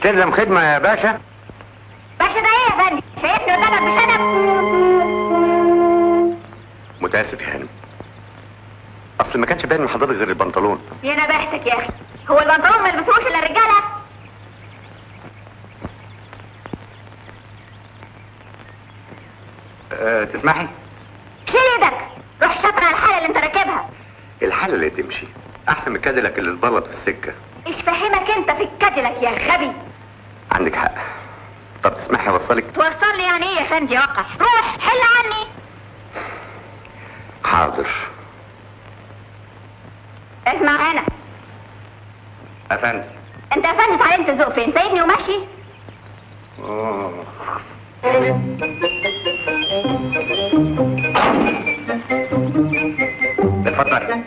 تلزم خدمة يا باشا باشا ده ايه يا فندم شايفني قدامك بشنب متأسف يا هانم اصل ما كانش باين من حضرتك غير البنطلون يا نبهتك يا اخي هو البنطلون ما يلبسوش الا الرجاله أه تسمحي شيل ايدك روح شطر على الحاله اللي انت راكبها الحالة اللي تمشي احسن من الكاديلاك اللي اتبلط في السكة ايش فهمك انت في الكاديلاك يا غبي عندك حق طب تسمحي اوصلك توصل لي يعني ايه يا فندي وقح روح حل عني حاضر اسمع هنا افندم انت يا فندم اتعلمت الذوق فين سايبني وماشي اتفضلي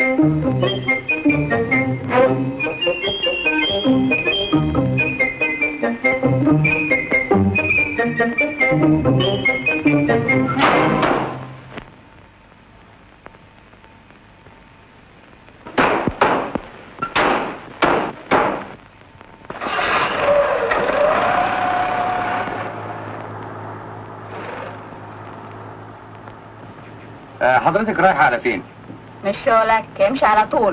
أه حضرتك رايحة على فين؟ مش شغلك امشي على طول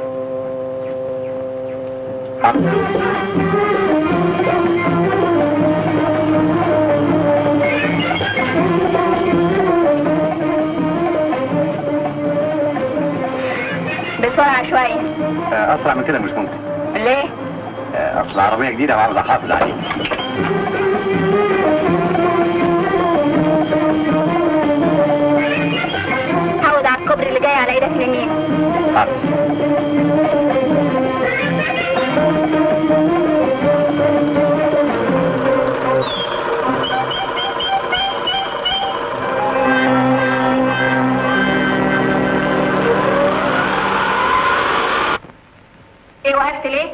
بسرعة شوية أه اسرع من كده مش ممكن ليه؟ أه اصل عربية جديدة وعاوز احافظ عليها عود على الكوبري اللي جاي على ايدك اليمين حاضر ايه وقفت ليه؟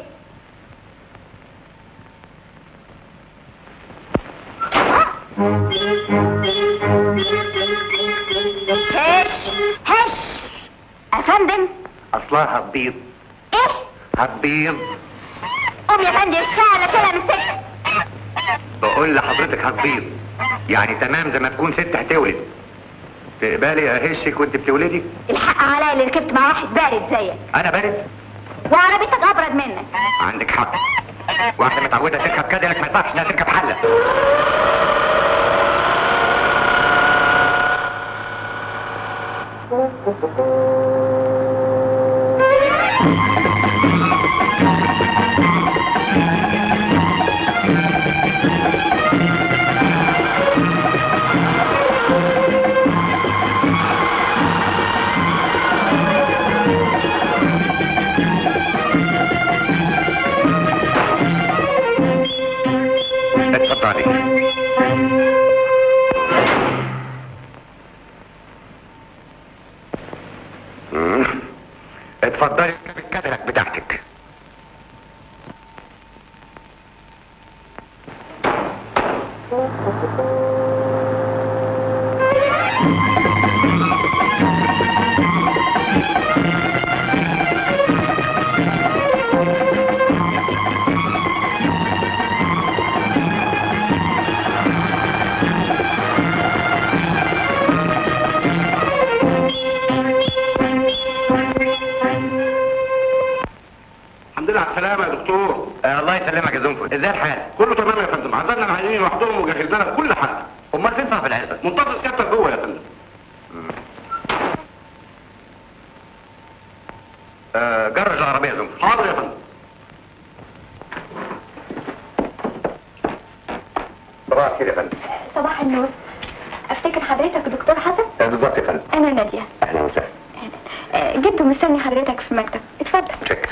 هش هش افندم اصلها هتبيض ايه؟ هتبيض قوم يا فندم الشعلة شيلها من السكة بقول لحضرتك هتبيض يعني تمام زي ما تكون ست هتولد تقبلي اهشك وانت بتولدي الحق عليا اللي ركبت مع واحد بارد زيك انا بارد وعربيتك ابرد منك عندك حق واحده متعوده تركب كاديلاك ما يصحش انها تركب حله اتفضلي مم. اتفضلي اركبي الكاديلاك بتاعتك الحمد لله على السلامة يا دكتور آه الله يسلمك يا زنفل ازاي الحال كله تمام يا فندم عزلنا العيانين لوحدهم وجهزنا لك كل حاجة امال فين صاحب العزبه منتظر سيادتك جوه يا فندم آه جرج العربيه يا زنفل حاضر يا فندم صباح الخير يا فندم صباح النور افتكر حضرتك دكتور حسن آه بالظبط يا فندم انا نادية اهلا وسهلا آه، جدو مستني حضرتك في المكتب اتفضل شكرا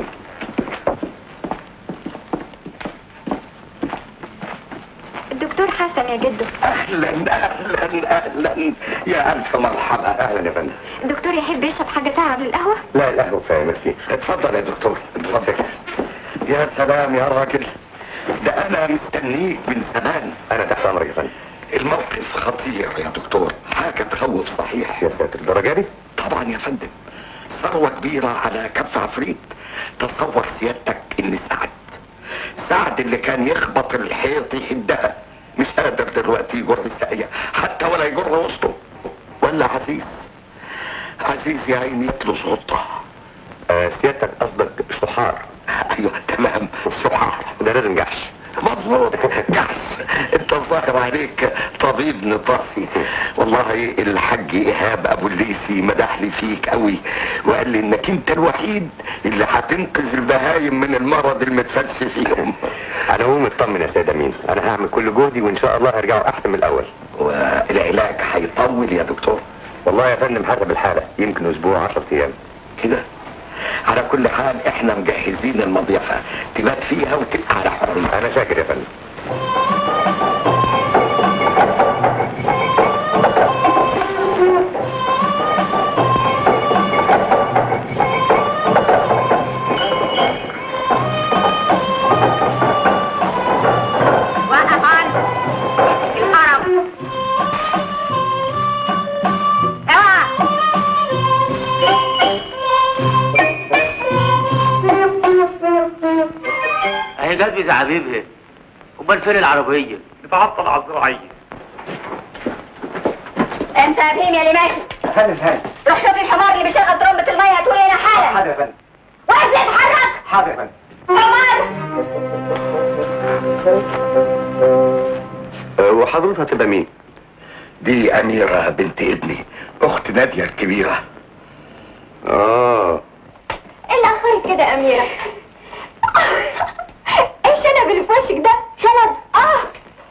الدكتور حسن يا جدو اهلا اهلا اهلا يا الف مرحبا اهلا يا فندم الدكتور يحب يشرب حاجة ساقعة قبل القهوة لا القهوه كفايه ميرسي اتفضل يا دكتور اتفضل يا سلام يا راجل ده انا مستنيك من زمان انا تحت امرك يا فندم الموقف خطير يا دكتور حاجة تخوف صحيح يا ساتر الدرجه دي طبعا يا فندم ثروة كبيرة على كف عفريت تصور سيادتك اني سعد سعد اللي كان يخبط الحيط يهدها مش قادر دلوقتي يجر الساقية حتى ولا يجر وسطه ولا عزيز عزيز يا عيني يتلص غطة آه سيادتك قصدك سحار ايوه تمام سبحان ده لازم جحش مظبوط جحش انت الظاهر عليك طبيب نطاسي والله الحاج ايهاب ابو الليسي مدح لي فيك قوي وقال لي انك انت الوحيد اللي هتنقذ البهايم من المرض المتفرس فيهم على العموم اطمن يا سيد امين انا هعمل كل جهدي وان شاء الله هرجعوا احسن من الاول والعلاج هيطول يا دكتور والله يا فندم حسب الحاله يمكن اسبوع 10 ايام كده على كل حال احنا مجهزين المضيفة تبات فيها وتبقى على حرية انا شاكر يا فندم وقف عنه الهرم اوعى اهي جت بزعابيبها امال فين العربيه بتعطل على الزراعيه انت يا فهيم يا اللي ماشي فندم فندم روح شوف الحمار اللي بيشغل ترمبة المية هاتولي هنا حالا يا فندم واقف يتحرك حاضر يا فندم حمار وحضرتك هتبقى مين دي أميرة بنت ابني أخت نادية الكبيرة اه ايه اللي اخرت كده يا اميرة ايه الشنب اللي في وشك ده شنب اه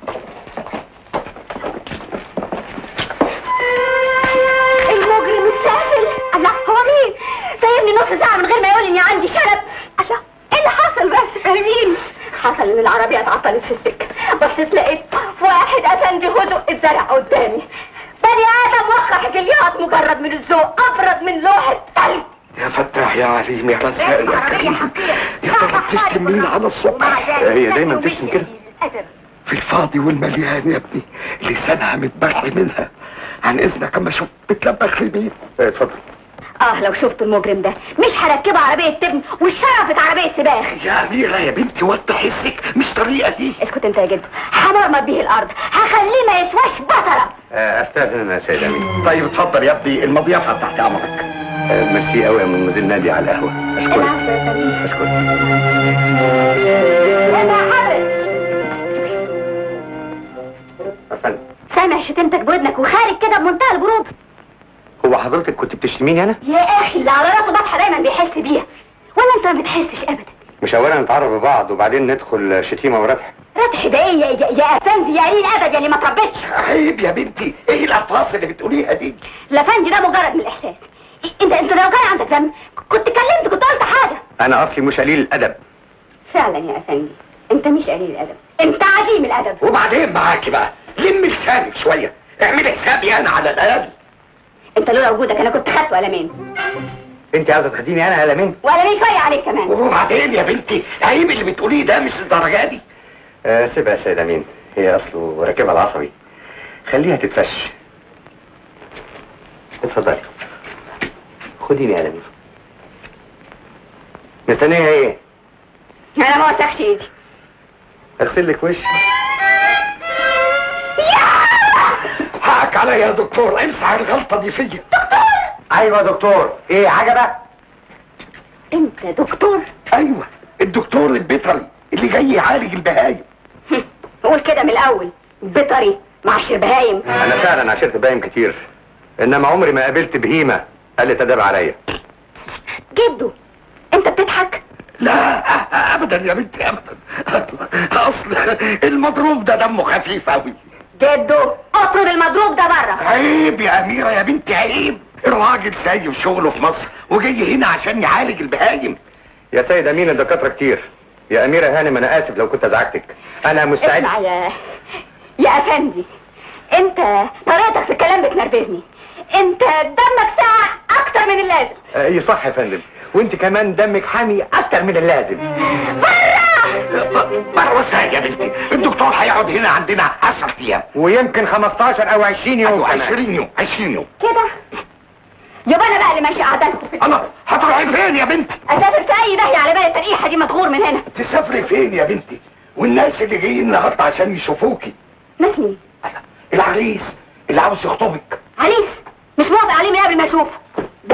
المجرم السافل الله هو مين سايبني نص ساعة من غير ما يقول اني عندي شنب الله ايه اللي حصل بس فاهمين حصل ان العربية اتعطلت في السكة بصيت لقيت واحد افندي هدوء اتزرع قدامي بني ادم وقع جليات مجرد من الذوق ابرد من لوحة تلج يا فتاح يا عليم يا رزاق يا كريم يا ترى بتشتم مين على الصبح هي دايما بتشتم كده؟ في الفاضي والمليان يا ابني لسانها متبرق منها عن اذنك اما اشوف بتلبخ لي مين اتفضل اه لو شفت المجرم ده مش هركبه عربية تبن والشرفت عربية سباخ يا اميرة يا بنتي وضح حسك مش طريقة دي اسكت انت يا جد حمار ما بيه الارض هخليه ما يسواش بصرة آه، استاذن يا سيد امين طيب اتفضل يا ابني المضيافة تحت امرك آه، ميرسي قوي يا مدموزيل نادي على القهوه اشكرك العفو يا فندم اشكرك يا حضرتك يا فندم سامع شتمتك بودنك وخارج كده بمنتهى البرود هو حضرتك كنت بتشتميني انا يا اخي اللي على راسه بطحه دايما بيحس بيها ولا انت ما بتحسش ابدا مش اولا نتعرف ببعض وبعدين ندخل شتيمه وردح ردح ده ايه يا, يا, يا افندي يا قليل ادب يا اللي ما تربيتش عيب يا بنتي ايه الالفاظ اللي بتقوليها دي الافندي ده مجرد من الاحساس انت انت لو كان عندك دم كنت كلمت كنت قلت حاجه انا اصلي مش قليل الادب فعلا يا افندي انت مش قليل الادب انت عديم الادب وبعدين معاكي بقى لم لسانك شوية اعملي حسابي انا على الاقل انت لولا وجودك انا كنت خدت قلمين انت عاوزه تاخديني انا قلمين وقلمين شويه عليك كمان وبعدين يا بنتي عيب اللي بتقوليه ده مش الدرجة دي آه سيبها يا سيد امين هي اصله راكبها العصبي خليها تتفش اتفضلي خديني يا قلمين مستنيه ايه انا ما وسخش ايدي اغسل لك وشك حقك عليا يا دكتور امسح الغلطة دي فيا ايوه يا دكتور ايه عجبك انت دكتور ايوه الدكتور البيطري اللي جاي يعالج البهايم قول كده من الاول بيطري معشر بهايم انا فعلا عشرت بايم كتير انما عمري ما قابلت بهيمه قالت اداب عليا جدو انت بتضحك لا ابدا يا بنتي ابدا اصل المضروب ده دمه خفيف قوي جدو اطرد المضروب ده بره عيب يا اميره يا بنتي عيب الراجل سايب شغله في مصر وجاي هنا عشان يعالج البهايم يا سيد امين الدكاتره كتير يا اميره هانم انا اسف لو كنت ازعجتك انا مستعد اسمع يا يا افندي انت طريقتك في الكلام بتنرفزني انت دمك ساعة اكتر من اللازم اي صح يا فندم وانت كمان دمك حامي اكتر من اللازم بره ازاي يا بنتي الدكتور هيقعد هنا عندنا 10 ايام ويمكن 15 او 20 يوم أيوة، كمان 20 يوم 20 يوم كده يبقى انا بقى اللي ماشي قعدلكم الله هتروحي فين يا بنتي اسافر في اي داهيه على بال الترقيحه دي متغور من هنا تسافري فين يا بنتي والناس اللي جايين النهارده عشان يشوفوكي ناس مين العريس اللي عاوز يخطبك عريس مش موافق عليه من قبل ما اشوفه ده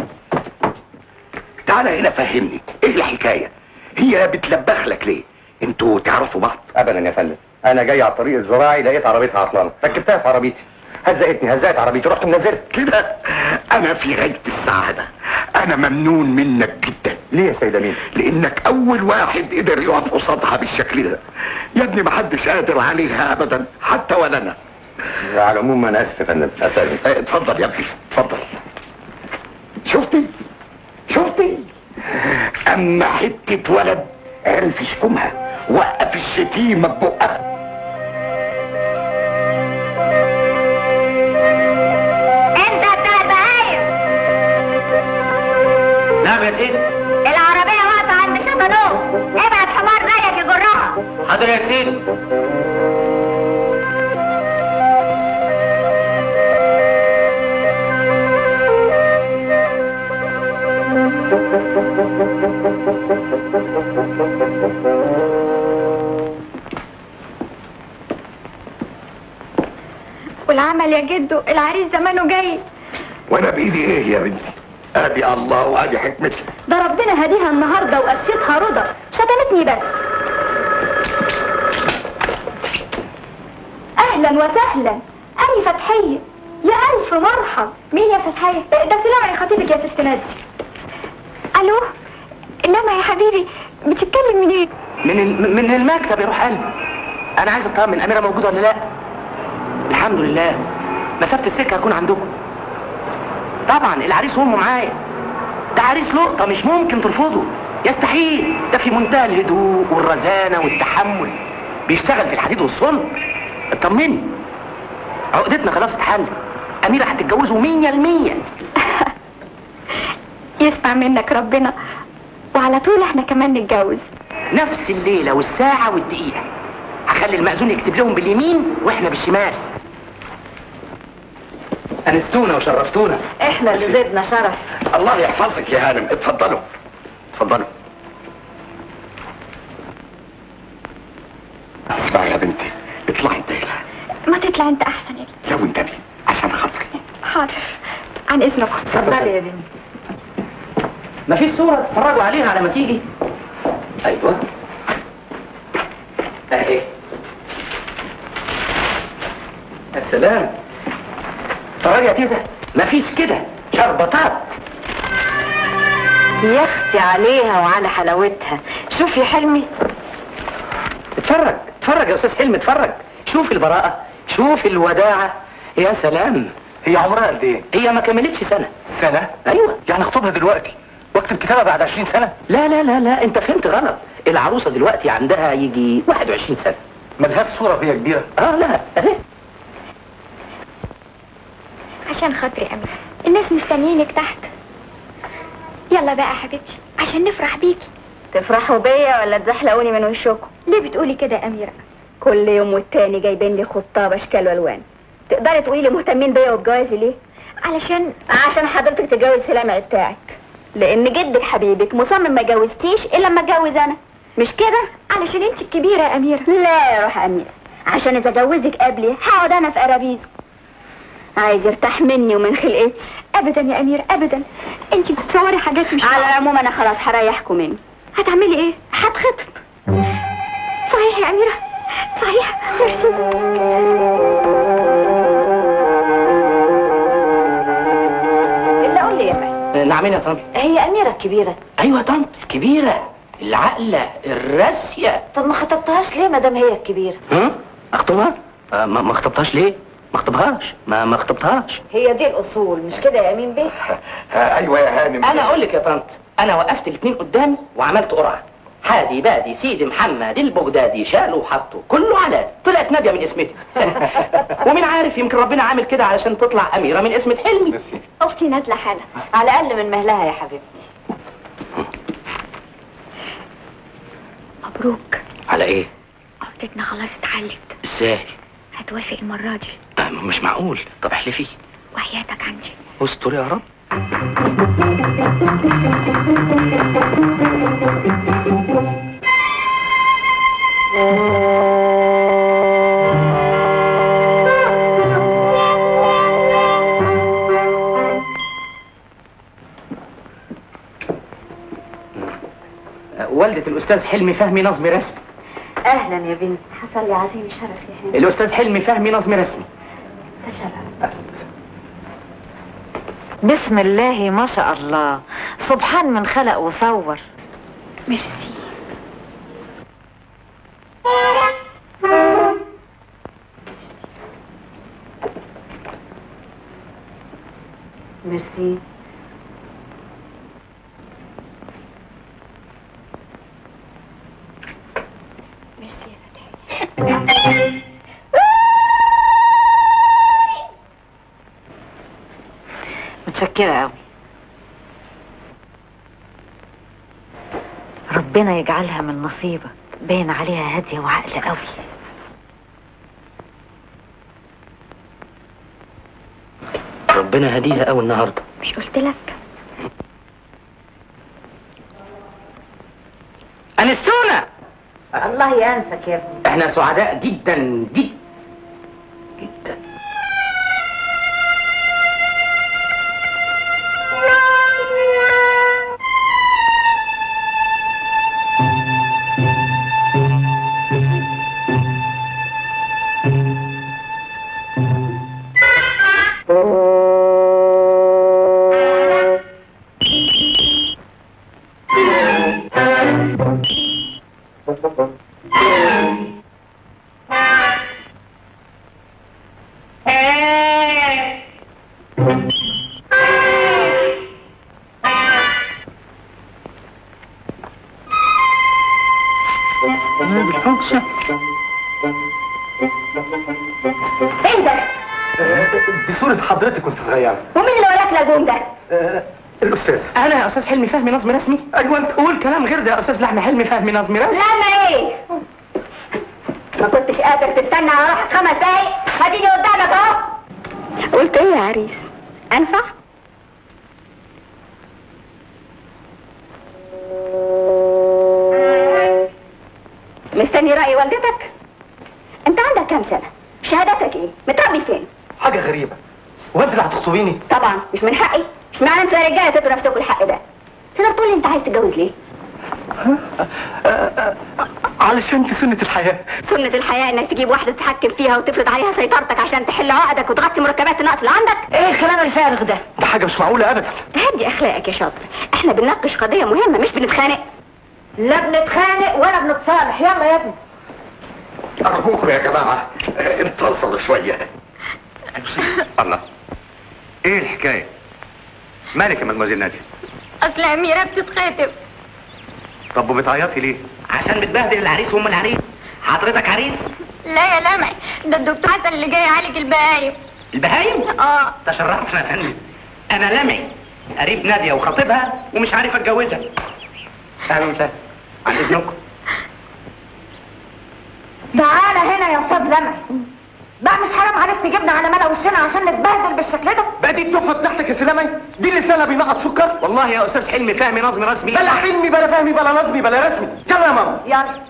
تعالى هنا فهمني ايه الحكايه هي بتلبخ لك ليه انتوا تعرفوا بعض ابدا يا فندم انا جاي على الطريق الزراعي لقيت عربيتها عطلانه ركبتها في عربيتي هزقتني هزقت عربيتي رحت منزلها كده انا في غايه السعاده انا ممنون منك جدا ليه يا سيد امين لانك اول واحد قدر يقف قصادها بالشكل ده يا ابني محدش قادر عليها ابدا حتى ولا انا على العموم انا اسف يا فندم استاذن اه، اتفضل يا ابني اتفضل شفتي شفتي اما حته ولد عرف يشكمها وقف الشتيمه ببقها انت بتاع البهايم نعم يا سيدي العربيه واقفه عند شطنوه ابعت حمار زيك يجرها حاضر يا سيدي والعمل يا جدو العريس زمانه جاي وانا بايدي ايه يا بنتي ادي الله وادي حكمتي ده ربنا هديها النهارده وقشتها رضا شتمتني بس اهلا وسهلا اني فتحيه يا الف مرحب مين يا فتحيه ده سلامة يا خطيبك يا ست نادي الو لما يا حبيبي بتتكلم منين من ال- من المكتب يا روح قلبي انا عايز اطمن اميره موجوده ولا لا الحمد لله مسافه السكه هكون عندكم طبعا العريس وامه معايا ده عريس لقطه مش ممكن ترفضه يستحيل ده في منتهى الهدوء والرزانه والتحمل بيشتغل في الحديد والصلب اطمني عقدتنا خلاص اتحلت اميره هتتجوزه مية المية يسمع منك ربنا وعلى طول احنا كمان نتجوز نفس الليله والساعه والدقيقه هخلي المأذون يكتب لهم باليمين واحنا بالشمال انستونا وشرفتونا احنا اللي زدنا شرف الله يحفظك يا هانم اتفضلوا اتفضلوا اسمع يا بنتي اطلعي انت هنا ما تطلع انت احسن يا لو انتبهي عشان خاطري حاضر عن اذنكم اتفضلي يا بنتي مفيش صورة تتفرجوا عليها على ما تيجي ايوه اهي السلام اتفرجي يا تيزة مفيش كده شربطات يا اختي عليها وعلى حلاوتها شوفي حلمي اتفرج اتفرج يا استاذ حلمي اتفرج شوف البراءة شوف الوداعة يا سلام هي عمرها قد ايه؟ هي ما كملتش سنة سنة؟ ايوه يعني اخطبها دلوقتي واكتب كتابها بعد 20 سنة؟ لا لا لا لا انت فهمت غلط العروسة دلوقتي عندها يجي 21 سنة ملهاش صورة وهي كبيرة اه لا اهي عشان خاطري امير الناس مستنيينك تحت يلا بقى يا حبيبتي عشان نفرح بيكي تفرحوا بيا ولا تزحلقوني من وشكم ليه بتقولي كده يا اميره كل يوم والتاني جايبين لي خطاب اشكال والوان تقدري تقولي لي مهتمين بيا وبجوازي ليه علشان عشان حضرتك تتجوز سلامع بتاعك لان جدك حبيبك مصمم ما يجوزكيش الا لما اتجوز انا مش كده علشان انت الكبيره يا اميره لا يا روح اميره عشان اذا جوزك قبلي هقعد انا في قرابيزه عايز يرتاح مني ومن خلقتي ابدا يا امير ابدا انت بتتصوري حاجات مش على العموم انا خلاص هريحكم مني هتعملي ايه هتخطب صحيح يا اميره صحيح ميرسي اللي قول لي يا فندم نعمين يا طنط هي اميره الكبيره ايوه يا طنط الكبيرة العقلة الراسية طب ما خطبتهاش ليه ما دام هي الكبيره ها اخطبها آه ما ما خطبتهاش ليه ما اخطبهاش ما ما خطبتهاش هي دي الاصول مش كده يا امين بيه آه ايوه يا هانم انا اقول لك يا طنط انا وقفت الاثنين قدامي وعملت قرعه حادي بادي سيدي محمد البغدادي شالوا وحطوا كله على طلعت ناديه من اسمتي ومين عارف يمكن ربنا عامل كده علشان تطلع اميره من اسمة حلمي اختي نازله حالها على الاقل من مهلها يا حبيبتي مبروك على ايه عقدتنا خلاص اتحلت ازاي هتوافق المره دي آه مش معقول طب احلفي وحياتك عندي استر يا رب والدة الأستاذ حلمي فهمي نظمي رسمي اهلا يا بنت حصل لي عظيم شرف يا هاني الأستاذ حلمي فهمي نظمي رسمي تشرف بسم الله ما شاء الله سبحان من خلق وصور ميرسي ميرسي ميرسي يا فتحي متشكرة قوي ربنا يجعلها من نصيبك باين عليها هادية وعقل قوي ربنا هديها قوي النهارده مش قلت لك أنستونا الله ينسك يا ابني احنا سعداء جدا جدا جدا ايه ده دي صورة حضرتك كنت صغيرة ومين اللي وراك لاجون ده الأستاذ انا يا استاذ حلمي فهمي نظمي رسمي أيوة أنت قول كلام غير ده يا استاذ لحمي حلمي فهمي نظمي رسمي لما ايه ما كنتش قادر تستنى على روحك خمس دقايق اديني قدامك اهو قلت ايه يا عريس انفع مستني رأي والدتك انت عندك كام سنة شهادتك ايه متربي فين حاجة غريبة هو أنت اللي هتخطبيني؟ طبعا مش من حقي مش معنى انتوا يا رجاله تدوا نفسكم الحق ده تقدر تقول لي انت عايز تتجوز ليه علشان دي سنة الحياة سنة الحياة انك تجيب واحدة تتحكم فيها وتفرض عليها سيطرتك عشان تحل عقدك وتغطي مركبات النقص اللي عندك ايه الكلام الفارغ ده ده حاجة مش معقولة أبدا تهدي اخلاقك يا شاطر احنا بنناقش قضية مهمة مش بنتخانق لا بنتخانق ولا بنتصالح يلا يا ابني أرجوكم يا جماعة آه، انتصروا شوية الله ايه الحكايه مالك يا مدموزيل ناديه اصل اميرة بتتخاطب طب وبتعيطي ليه عشان بتبهدل العريس وام العريس حضرتك عريس لا يا لمعي ده الدكتور حسن اللي جاي يعالج البهايم البهايم اه تشرفنا يا فندم انا لمعي قريب ناديه وخطيبها ومش عارف اتجوزها اهلا وسهلا عن اذنكم تعالى هنا يا استاذ لمعي بقى مش حرام عليك تجيبنا على ملا وشنا عشان نتبهدل بالشكل ده بقى دي التحفة بتاعتك يا سلامي دي لسانها بينقط سكر والله يا استاذ حلمي فهمي نظمي رسمي بلا حلمي بلا فهمي بلا نظمي بلا رسمي يلا يا ماما يلا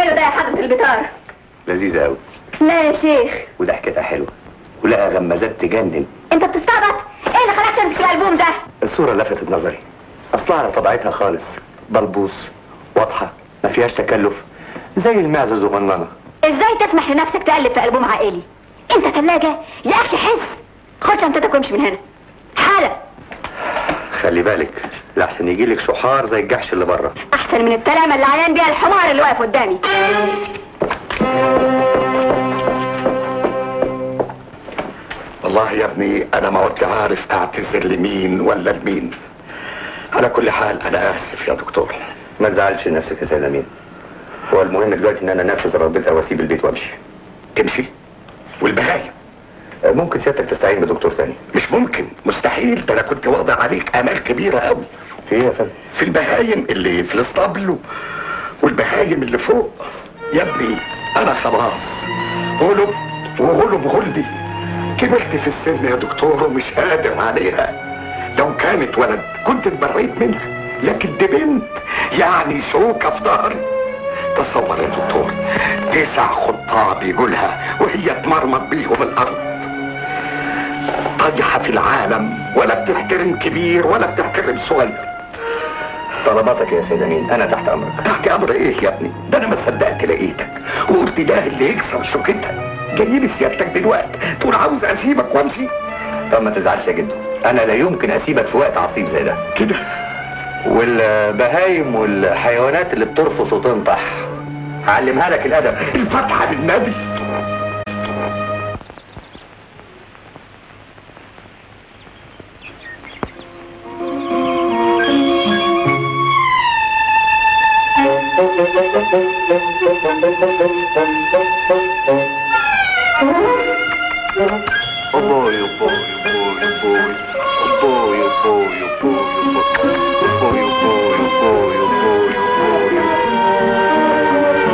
بتعمله ده يا حضرة البتار لذيذه قوي لا يا شيخ وضحكتها حلوه ولها غمازات تجنن انت بتستعبط ايه اللي خلاك تمسك الالبوم ده الصوره لفتت نظري اصلها على طبيعتها خالص بلبوس واضحه ما فيهاش تكلف زي المعزه صغننه ازاي تسمح لنفسك تقلب في البوم عائلي انت ثلاجه يا اخي حس خد شنطتك وامشي من هنا حالا خلي بالك لحسن يجي لك شحار زي الجحش اللي بره احسن من التلامه اللي عيان بيها الحمار اللي واقف قدامي والله يا ابني انا ما عدت عارف اعتذر لمين ولا لمين على كل حال انا اسف يا دكتور ما تزعلش نفسك يا سيد امين هو المهم دلوقتي ان انا انفذ رغبتها واسيب البيت وامشي تمشي والبهايم ممكن سيادتك تستعين بدكتور تاني مش ممكن مستحيل ده انا كنت واضع عليك امال كبيره قوي في ايه يا فندم في البهايم اللي في الاسطبل والبهايم اللي فوق يا ابني انا خلاص غلب وغلب غلبي كبرت في السن يا دكتور ومش قادر عليها لو كانت ولد كنت اتبريت منها لكن دي بنت يعني شوكه في ظهري تصور يا دكتور تسع خطاب يقولها وهي تمرمط بيهم الارض طايحه في العالم ولا بتحترم كبير ولا بتحترم صغير طلباتك يا سيد امين انا تحت امرك تحت امر ايه يا ابني ده انا ما صدقت لقيتك وقلت ده اللي يكسر شوكتها جاي لي سيادتك دلوقتي تقول عاوز اسيبك وامشي طب ما تزعلش يا جدو انا لا يمكن اسيبك في وقت عصيب زي ده كده والبهايم والحيوانات اللي بترفص وتنطح هعلمها لك الادب الفتحه للنبي Oh boy, oh boy, oh boy, oh boy. Oh boy, oh boy, oh boy, oh boy. Oh boy, oh boy, oh boy, oh boy, oh boy, oh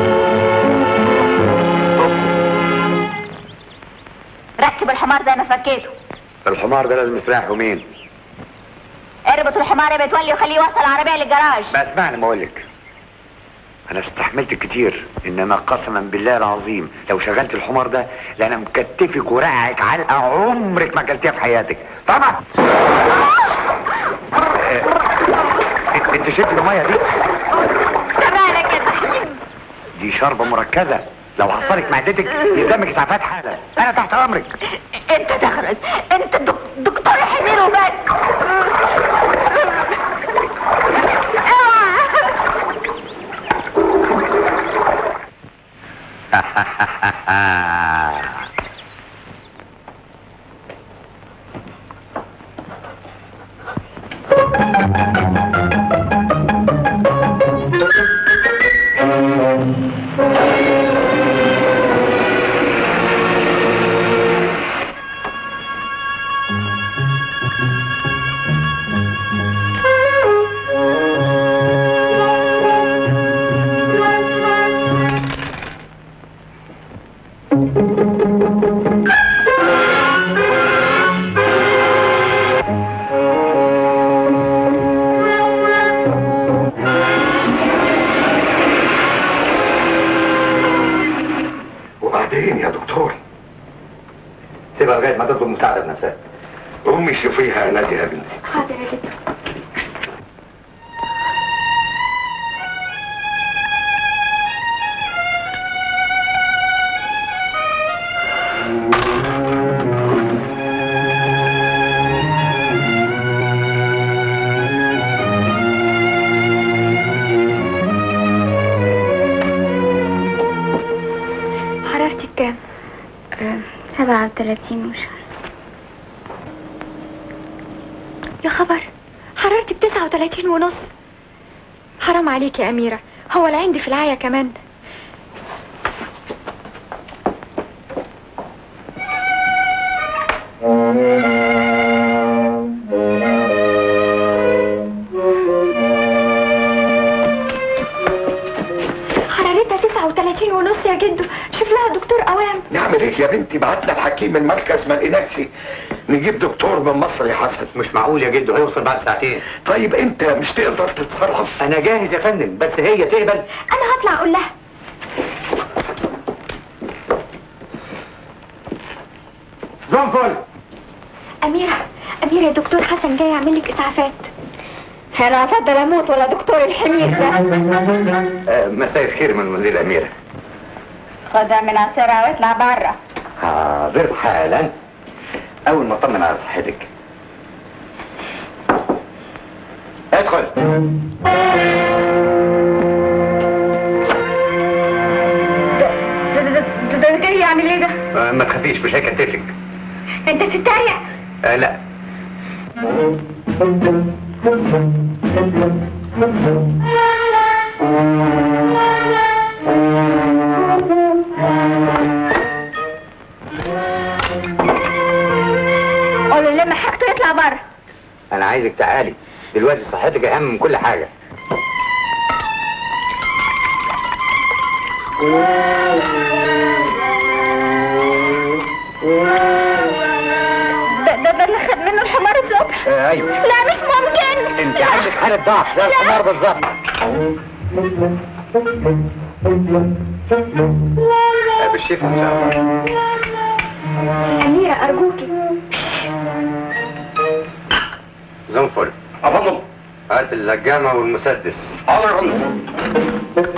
ركب الحمار زي ما فكيته الحمار ده لازم يستريح يومين اربط الحمار يا بتولي وخليه يوصل العربيه للجراج ما اسمعني ما اقولك انا استحملت كتير انما قسما بالله العظيم لو شغلت الحمار ده لانا مكتفك ورقعك علقه عمرك ما اكلتيها في حياتك طبعا آه، انت شربت الميه دي تمالك يا زحيم دي شربة مركزة لو حصلت معدتك يلزمك اسعافات حالا انا تحت امرك انت تخرس انت دك- دكتور حمير وبس اوعى وبعدين يا دكتور سيبها لغايه ما تطلب مساعده بنفسها قومي شوفيها نادي يا بنتي حاضر يا جدو حرارتك كام؟ سبعة وثلاثين وشهر يا خبر حرارتك تسعة وثلاثين ونص حرام عليك يا أميرة هو لا عندي في العاية كمان حرارتها تسعة وثلاثين ونص يا جدو شوف لها دكتور أوام نعمل ايه يا بنتي بعتنا الحكيم المركز ما لقيناش نجيب دكتور من مصر يا حسن مش معقول يا جدو هيوصل بعد ساعتين طيب انت مش تقدر تتصرف انا جاهز يا فندم بس هي تقبل أنا هطلع أقول لها زنفل أميرة أميرة يا دكتور حسن جاي يعمل لك إسعافات انا افضل اموت ولا دكتور الحمير ده آه، مساء الخير من مزيل أميرة خدها من عصيرها واطلع بره حاضر حالا أول ما أطمن على صحتك ادخل ده ده ده ده جاي يعمل ايه ده؟ آه، ما تخافيش مش هيكتفك انت بتتريق آه لا قول له لما حاجته يطلع بره أنا عايزك تعالي دلوقتي صحتك أهم من كل حاجة ده ده ده اللي خد منه الحمار الصبح آه أيوه لا مش ممكن أنت عندك حالة ضعف زي الحمار بالظبط آه، بالشفا إن شاء الله أميرة أرجوكي زنفل افضل هات اللجامة والمسدس حاضر يا فندم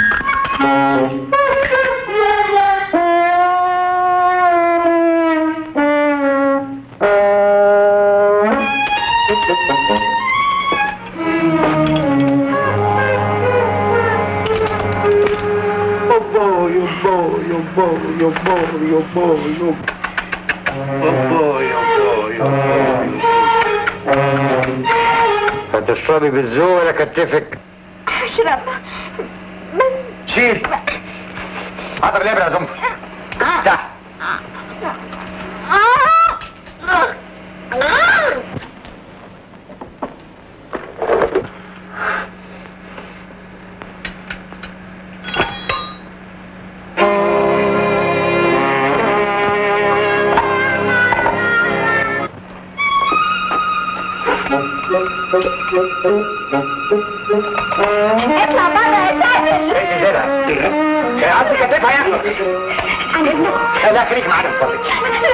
هتشربي بالذوق ولا كتفك اشرب شيل حضر الابره يا زنفل تحت اطلع بره يا سافل ايه درع قصدي كتفها يا احمد عن اذنكم لا خليك معانا من فضلك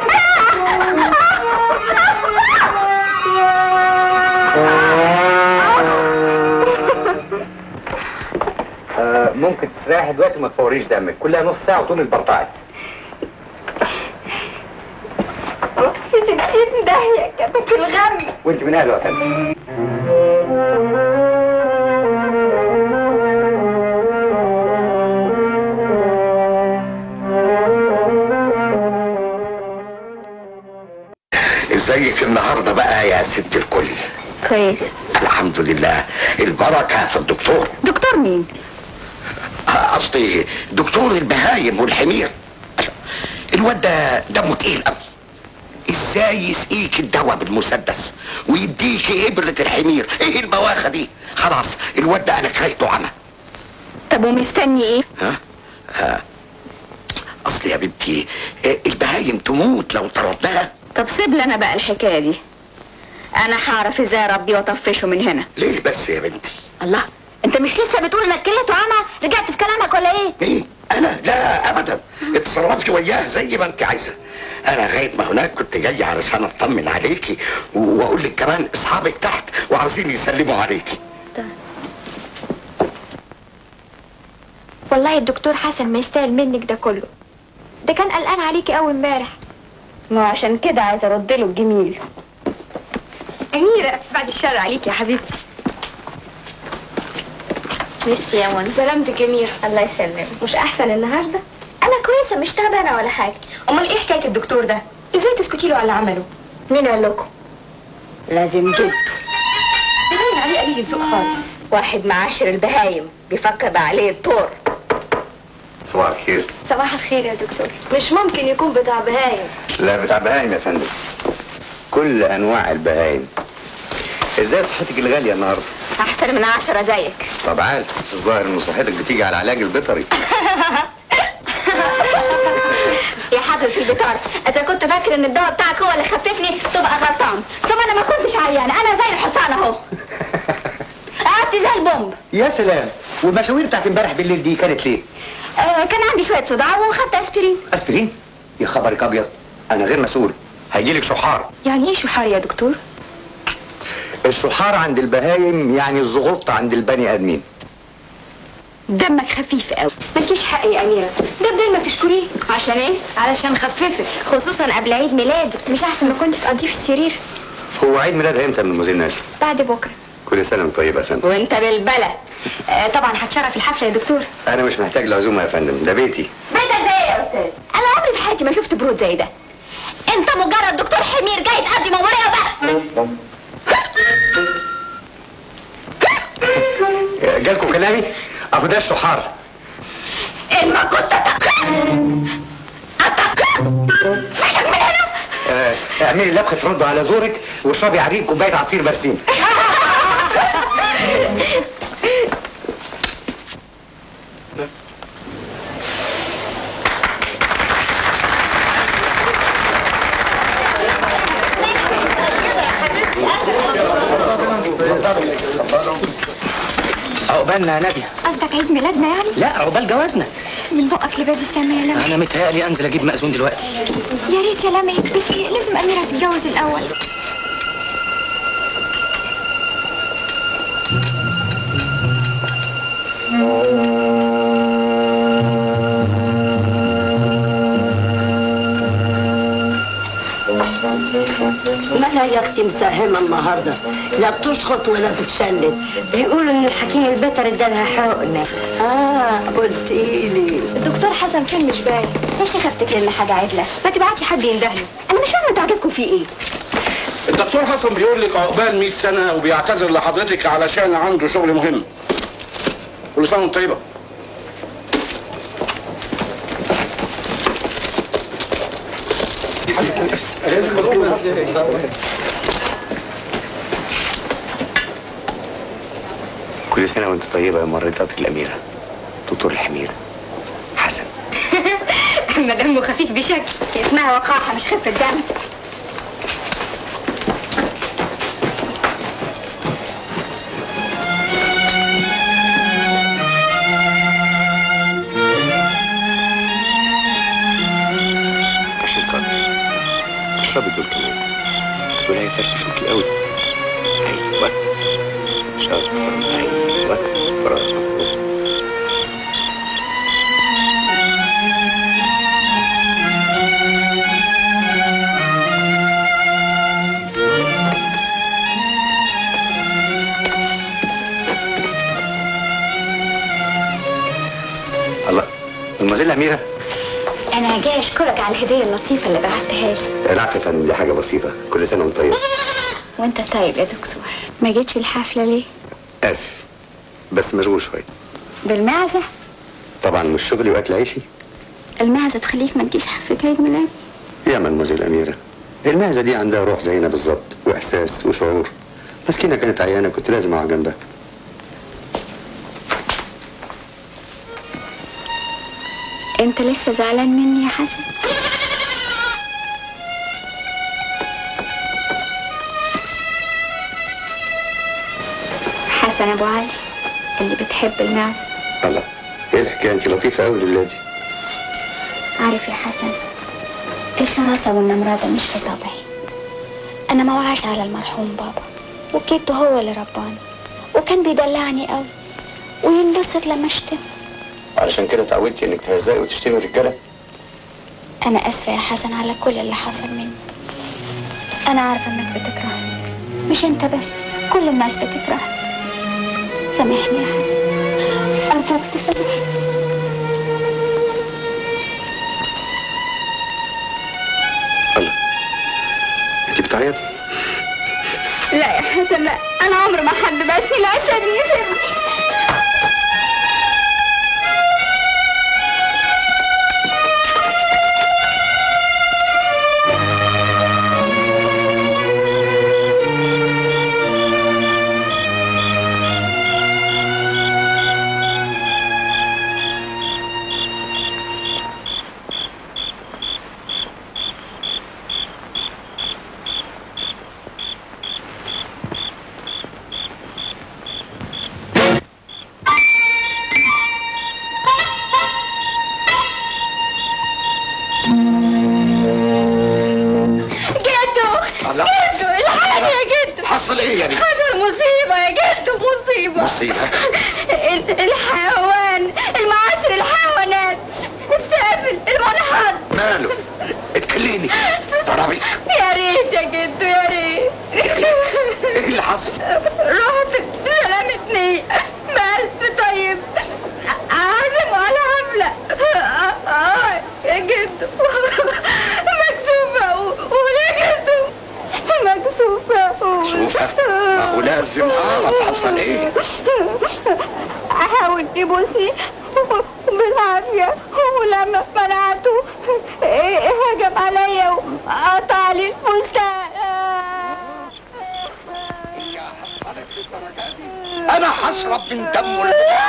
آه، ممكن تستريحي دلوقتي وما تفوريش دمك كلها نص ساعه وتقومي البرطعي في ستين داهية كتك الغم وانت من اهله يا فندم ازيك النهارده بقى يا ست الكل كويس الحمد لله البركه في الدكتور دكتور مين؟ آه، قصدي دكتور البهايم والحمير الواد ده دمه تقيل قوي ازاي يسقيك الدواء بالمسدس ويديك ابرة الحمير ايه البواخه دي خلاص الواد ده انا كرهته عمى طب ومستني ايه؟ ها آه. اصل يا بنتي آه، البهايم تموت لو طردناها طب سيب لي انا بقى الحكاية دي انا هعرف ازاي اربيه واطفشه من هنا ليه بس يا بنتي الله انت مش لسه بتقول انك كرهته عمى رجعت في كلامك ولا ايه ايه انا لا ابدا اتصرفي وياه زي ما انت عايزه انا لغايه ما هناك كنت جاي علشان اطمن عليكي و- واقول لك كمان اصحابك تحت وعاوزين يسلموا عليكي والله الدكتور حسن ما يستاهل منك ده كله ده كان قلقان عليكي قوي امبارح ما عشان كده عايزه ارد له الجميل أميرة بعد الشر عليكي يا حبيبتي ميرسي يا منى سلامتك يا أميرة الله يسلمك مش أحسن النهاردة انا كويسه مش تعبانه ولا حاجه أمال إيه حكاية الدكتور ده إزاي تسكتي له على اللي عمله مين قال لكم لازم جده ده باين عليه قليل الذوق خالص واحد معاشر البهايم بيفكر بقى عليه الطور صباح الخير صباح الخير يا دكتور مش ممكن يكون بتاع بهايم لا بتاع بهايم يا فندم كل انواع البهايم ازاي صحتك الغاليه النهارده احسن من عشرة زيك طب عال الظاهر ان صحتك بتيجي على العلاج البيطري يا حاضر في البطار اذا كنت فاكر ان الدواء بتاعك هو اللي خففني تبقى غلطان ثم انا ما كنتش عيانه انا زي الحصان اهو قعدت زي البومب يا سلام والمشاوير بتاعت امبارح بالليل دي كانت ليه آه كان عندي شويه صداع وخدت اسبرين اسبرين يا خبرك ابيض انا غير مسؤول هيجيلك شحار يعني ايه شحار يا دكتور الشحار عند البهايم يعني الزغط عند البني ادمين دمك خفيف قوي مالكيش حق يا اميره ده بدل ما تشكريه عشان ايه علشان خففك خصوصا قبل عيد ميلادك مش احسن ما كنت تقضيه في السرير هو عيد ميلادها امتى من مدير نادي بعد بكره كل سنه وانت طيبه يا فندم وانت بالبلد آه طبعا هتشرف الحفله يا دكتور انا مش محتاج لعزومه يا فندم ده بيتي بيتك ده ايه يا استاذ انا عمري في حياتي ما شفت برود زي ده انت مجرد دكتور حمير جاي تقضي ممريه بقى جالكم كلامي اهو ده الشحار ان ما كنت اتقى اتقى فشك من هنا آه، اعملي لبخه ترد على زورك واشربي عليه كوبايه عصير برسيم عقبالنا يا ناديه قصدك عيد ميلادنا يعني لا عقبال جوازنا من بقك لبابي سامع يا لمي انا متهيألي انزل اجيب مأذون دلوقتي يا ريت يا لمي بس لازم اميره تتجوز الاول مالها يا اختي مساهمه النهارده لا بتشخط ولا بتشلت بيقولوا ان الحكيم البيطري ادالها حقنه اه قلتي لي الدكتور حسن فين مش باين يا شيخه افتكر ان حاجه عدله ما تبعتي حد يندهله انا مش فاهمه انتوا عاجبكم فيه ايه الدكتور حسن بيقول لك عقبال 100 سنه وبيعتذر لحضرتك علشان عنده شغل مهم كل سنه وانت طيبه كل سنه وانت طيبه يا مريضتك الاميره دكتور الحمير حسن اما دمه خفيف بشكل اسمها وقاحه مش خفه دم عشان خاطر اشربي دول كمان دول هيفرفشوكي قوي ايوه شاطرة ايوه برافو الله المزيل أميرة انا جاي اشكرك على الهديه اللطيفه اللي بعتها لي العفو يا فندم دي حاجة بسيطة كل سنة وانت طيب وانت طيب يا دكتور ما جيتش الحفله ليه آسف بس مشغول شوية بالمعزه طبعا مش شغلي وأكل عيشي المعزه تخليك ما تجيش حفله عيد ميلادي يا مدموزيل أميرة المعزة دي عندها روح زينا بالظبط وإحساس وشعور مسكينة كانت عيانة كنت لازم أقعد جنبها انت لسه زعلان مني يا حسن حسن ابو علي اللي بتحب المعزه الله ايه الحكاية انت لطيفة قوي لولادي عارف يا حسن الشراسة والنمرادة مش في طبعي أنا ما وعاش على المرحوم بابا وكيته هو اللي رباني وكان بيدلعني قوي وينبسط لما اشتم علشان كده اتعودتي انك تهزقي وتشتمي الرجالة أنا آسفة يا حسن على كل اللي حصل مني أنا عارفة إنك بتكرهني مش أنت بس كل الناس بتكرهني سامحني يا حسن أرجوك تسامحني انت بتعيطي لا يا حسن لا أنا عمر ما حد بسني لا سيبني سيبني حصيلة ال- الحيوان المعاشر الحيوانات السافل المنحط ماله اتكلمي ضربك يا ريت يا جدو يا ريت ايه اللي حصل رحت سلامتني بألف طيب عازم على حفلة آه يا جدو مكسوفة أقول يا جدو مكسوفة أقول مكسوفة؟ ما هو لازم أعرف حصل إيه. حاول يبوسني بالعافية ولما منعته هجم عليا وقطع لي الفستان انا هشرب من دمه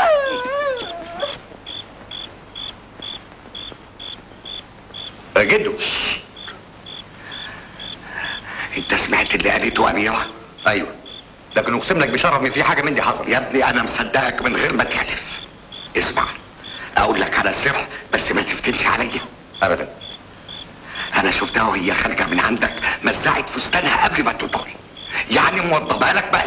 جدو انت سمعت اللي قالته اميره ايوه لكن اقسم لك بشرف ان في حاجه من دي حصل يا ابني انا مصدقك من غير ما تحلف اسمع اقول لك على سر بس ما تفتنش عليا ابدا انا شفتها وهي خارجه من عندك مزعت فستانها قبل ما تدخل يعني موضبها لك بقى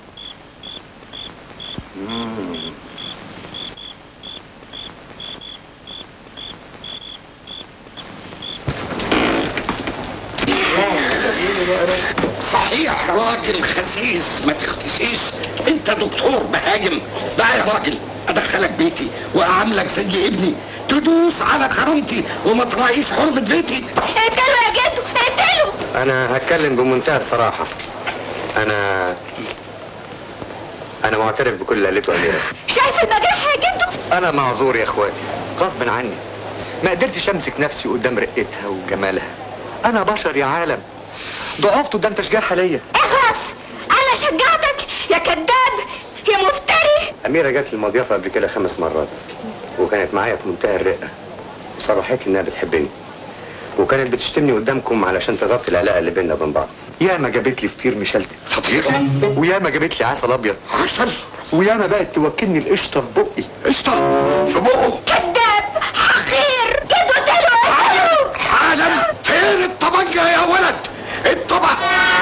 صحيح راجل خسيس ما تختشيش انت دكتور بهاجم بقى يا راجل ادخلك بيتي واعاملك زي ابني تدوس على كرامتي وما تراعيش حرمة بيتي اقتلوا يا جدو اقتلوا انا هتكلم بمنتهى الصراحه انا انا معترف بكل اللي قالته اميره شايف المجرح يا جدو انا معذور يا اخواتي غصب عني ما قدرتش امسك نفسي قدام رقتها وجمالها انا بشر يا عالم ضعفت قدام تشجيعها ليا اخلص انا شجعتك يا كذاب يا مفتري اميره جت المضيافه قبل كده خمس مرات وكانت معايا في منتهى الرقه وصرحت لي انها بتحبني وكانت بتشتمني قدامكم علشان تغطي العلاقه اللي بيننا وبين بعض ياما جابت لي فطير مشلتت فطير وياما جابت لي عسل ابيض عسل وياما بقت توكلني القشطه في بقي قشطه في بقه كذاب حقير جدو اقتلوا اقتلوا حالا فين الطبنجة يا ولد الطبق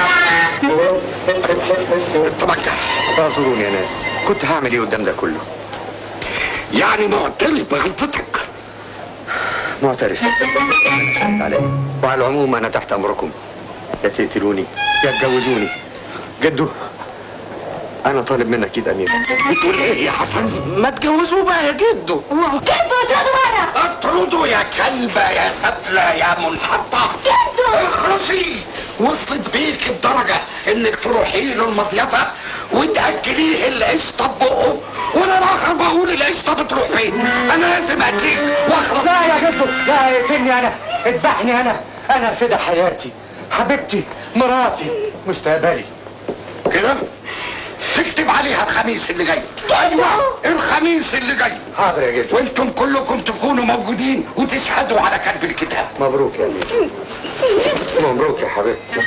الطبنجة اعذروني يا ناس كنت هعمل ايه قدام ده كله يعني معترف بغلطتك معترف أنا عليه وعلى العموم انا تحت امركم يا تقتلوني يا تجوزوني جدو انا طالب منك ايد امير بتقول ايه يا حسن ما تجوزوه بقى يا جدو جدو اطردوا بره اطردوا يا كلبة يا سفلة يا منحطة جدو اخرسي وصلت بيك الدرجة انك تروحي له المضيفة وتأكليه القشطة ببقه وانا الاخر بقول القشطة بتروح فين انا لازم اديك واخلص لا يا جدو لا اقتلني انا اذبحني انا انا فدا حياتي حبيبتي مراتي مستقبلي كده تكتب عليها الخميس اللي جاي ايوه الخميس اللي جاي حاضر يا جدو وانتم كلكم تكونوا موجودين وتشهدوا على كتب الكتاب مبروك يا امير مبروك يا حبيبتي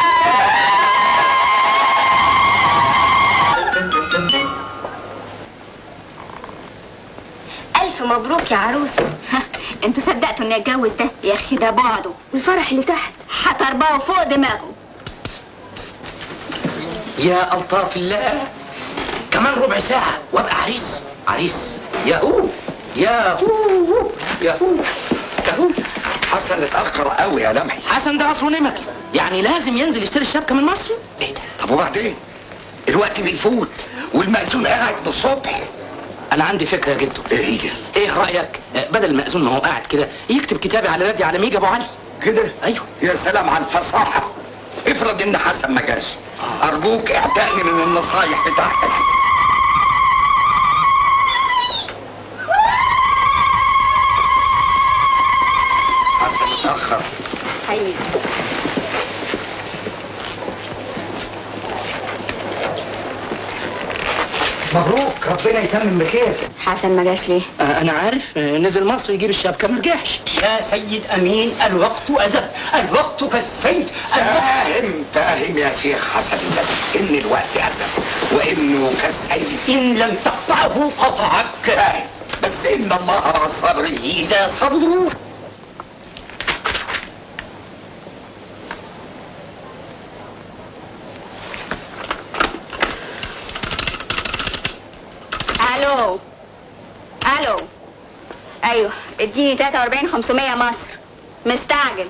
ألف مبروك يا عروسة انتوا صدقتوا اني اتجوز ده يا اخي ده بعده والفرح اللي تحت هترباه فوق دماغه يا الطاف الله كمان ربع ساعة وابقى عريس عريس يا هو يا هو يا هو يا هو حسن اتأخر قوي يا لمحي حسن ده اصله نمكي يعني لازم ينزل يشتري الشبكة من مصر ايه ده طب وبعدين الوقت بيفوت والمأذون قاعد من الصبح انا عندي فكرة يا جدو ايه هي ايه رأيك آه، بدل المأذون ما هو قاعد كده يكتب كتابي على نادي على ميجا ابو علي كده ايوه يا سلام على الفصاحة افرض ان حسن ما جاش ارجوك اعتقني من النصايح بتاعتك حسن اتأخر حقيقي مبروك ربنا يتمم بخير حسن ما جاش ليه آه، انا عارف آه، نزل مصر يجيب الشبكة ما رجعش يا سيد أمين الوقت أزف الوقت كالسيف فاهم فاهم يا شيخ حسن ان الوقت أزف وانه كالسيف إن لم تقطعه قطعك فاهم بس ان الله مع الصابرين إذا صبروا ايوه اديني 43 500 مصر مستعجل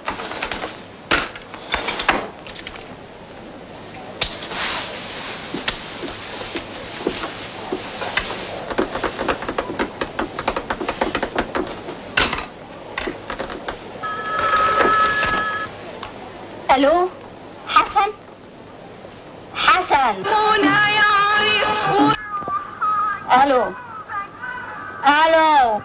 الو حسن حسن الو الو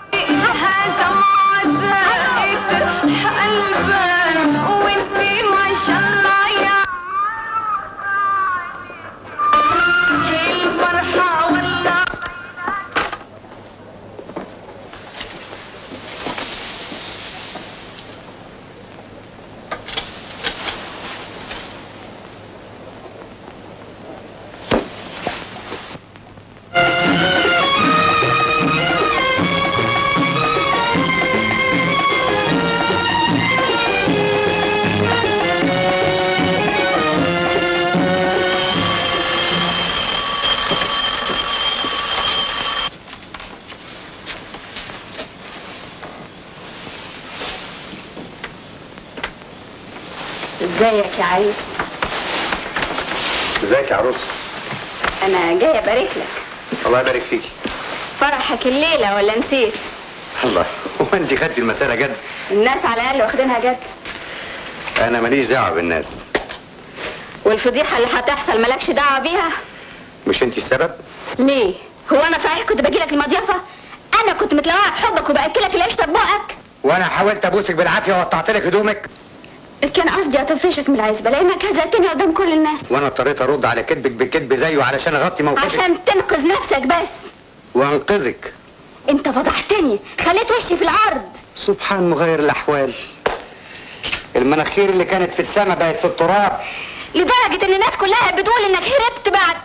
ازيك يا عريس ازيك يا عروس انا جايه ابارك لك الله يبارك فيك فرحك الليله ولا نسيت الله هو انت خدتي المسألة جد الناس على الاقل واخدينها جد انا ماليش دعوة بالناس والفضيحه اللي هتحصل مالكش دعوه بيها مش انت السبب ليه هو انا صحيح كنت باجيلك المضيافه انا كنت متلوعه بحبك وباكلك العيش بقك وانا حاولت ابوسك بالعافية وقطعت لك هدومك كان قصدي اطفشك من العزبه لانك هزقتني قدام كل الناس وانا اضطريت ارد على كذبك بكذب زيه علشان اغطي موقفك عشان تنقذ نفسك بس وانقذك انت فضحتني خليت وشي في العرض سبحان مغير الاحوال المناخير اللي كانت في السماء بقت في التراب لدرجه ان الناس كلها بتقول انك هربت بعد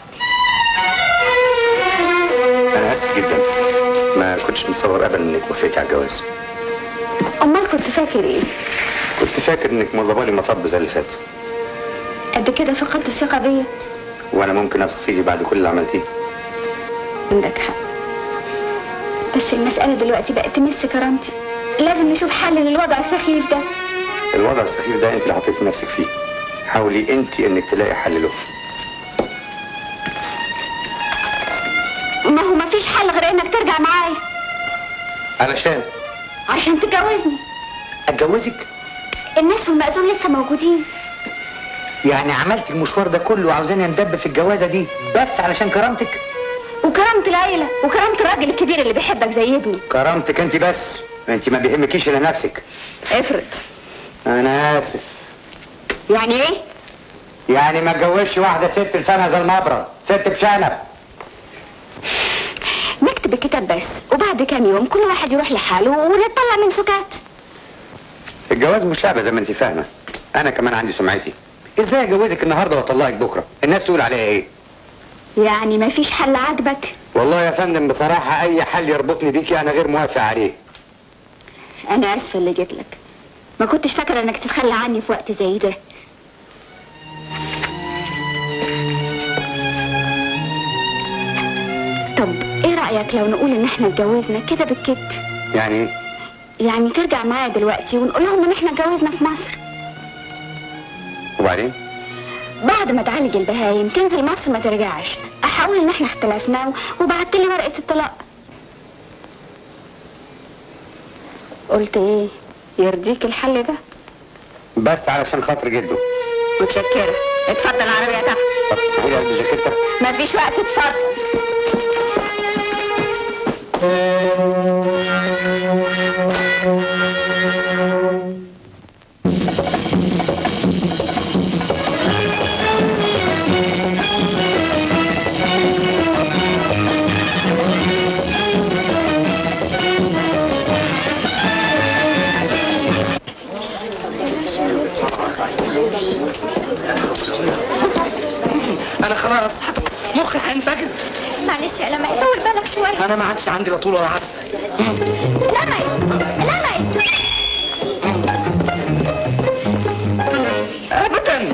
انا اسف جدا ما كنتش متصور ابدا انك وافقتي على الجواز امال كنت فاكر ايه كنت فاكر انك موظفه لي مطب زي اللي فات قد كده فقدت الثقه بيا وانا ممكن اثق فيكي بعد كل اللي عملتيه عندك حق بس المسألة دلوقتي بقت تمس كرامتي لازم نشوف حل للوضع السخيف ده الوضع السخيف ده انت اللي حطيتي نفسك فيه حاولي انت انك تلاقي حل له ما هو مفيش حل غير انك ترجع معايا علشان عشان تتجوزني اتجوزك الناس والمأذون لسه موجودين يعني عملت المشوار ده كله وعاوزاني اندب في الجوازه دي بس علشان كرامتك وكرامة العيلة وكرامة الراجل الكبير اللي بيحبك زي ابني كرامتك انت بس انت ما بيهمكيش الا نفسك افرض انا اسف يعني ايه يعني ما اتجوزش واحده ست لسانها زي المبرد ست بشنب نكتب الكتاب بس وبعد كام يوم كل واحد يروح لحاله ونطلع من سكات الجواز مش لعبه زي ما انت فاهمه انا كمان عندي سمعتي ازاي اجوزك النهارده واطلقك بكره الناس تقول عليا ايه يعني مفيش حل عاجبك والله يا فندم بصراحه اي حل يربطني بيكي انا غير موافق عليه انا اسفة اللي جيت لك ما كنتش فاكرة انك تتخلى عني في وقت زي ده طب ايه رأيك لو نقول ان احنا اتجوزنا كده بالكذب يعني ايه يعني ترجع معايا دلوقتي ونقول لهم ان احنا اتجوزنا في مصر وبعدين بعد ما تعالج البهايم تنزل مصر ما ترجعش احاول ان احنا اختلفنا وبعت لي ورقة الطلاق قلت ايه يرضيك الحل ده بس علشان خاطر جده متشكرة اتفضل العربية تحت طب تسيبي لي قلب جاكيتك مفيش وقت اتفضل انا خلاص هت- مخي هينفجر معلش يا لمعي طول بالك شوية انا ما عادش عندي لا طول ولا عرض لمعي لمعي ابدا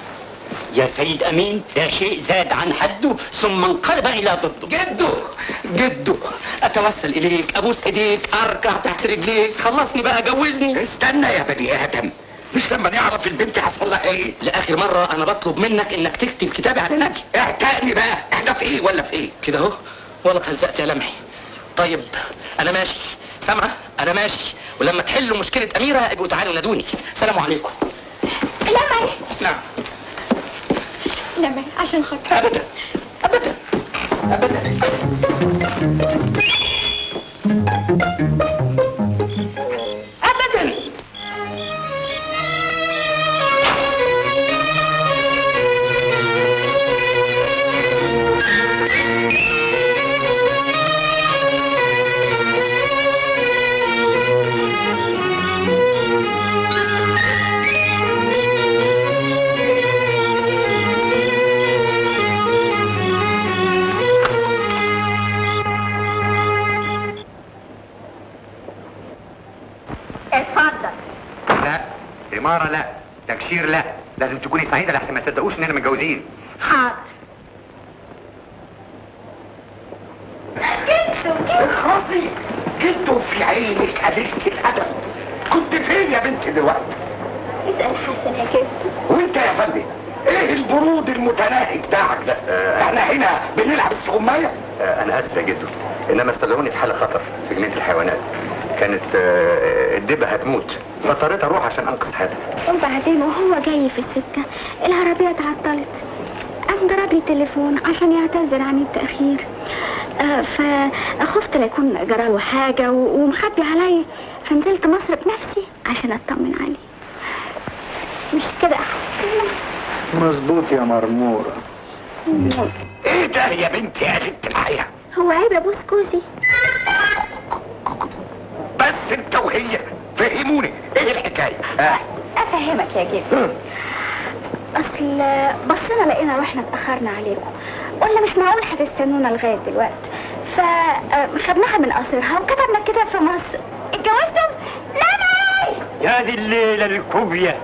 يا سيد امين ده شيء زاد عن حده ثم انقلب الى ضده جدو جدو اتوسل اليك ابوس ايديك اركع تحت رجليك خلصني بقى جوزني استنى يا بني ادم مش لما نعرف البنت حصل لها ايه لاخر مره انا بطلب منك انك تكتب كتابي على نبي اعتقني بقى احنا في ايه ولا في ايه كده اهو ولا اتهزقت يا لمحي طيب انا ماشي سامعه انا ماشي ولما تحلوا مشكله اميره ابقوا تعالوا نادوني سلام عليكم لمعي نعم لمعي عشان خاطر ابدا ابدا ابدا ابدا اتفضل لا إمارة لا تكشير لا لازم تكوني سعيدة لحسن ما يصدقوش إننا متجوزين حاضر اخرسي جدو في عينك قليلة الادب كنت فين يا بنت دلوقتي اسال حسن يا كده وانت يا فندم ايه البرود المتناهي بتاعك ده احنا هنا بنلعب السغمايه آه، أنا آسف يا جدو إنما استدعوني في حالة خطر في جنينة الحيوانات كانت آه، الدبة هتموت فاضطريت أروح عشان أنقذ حياتها وبعدين وهو جاي في السكة العربية اتعطلت قام ضرب لي تليفون عشان يعتذر عن التأخير آه فخفت لا يكون جراله حاجة و- ومخبي عليا فنزلت مصر بنفسي عشان اطمن عليه مش كده احسن مظبوط يا مرمورة ايه ده يا بنتي يا بنت الحياه هو عيب ابوس كوزي بس انت وهي فهموني ايه الحكايه آه. افهمك يا جدي اصل بصينا لقينا روحنا اتاخرنا عليكم قلنا مش معقول هتستنونا لغايه دلوقتي فخدناها من قصرها وكتبنا الكتاب في مصر اتجوزتم لا لا يا دي الليلة الكوبية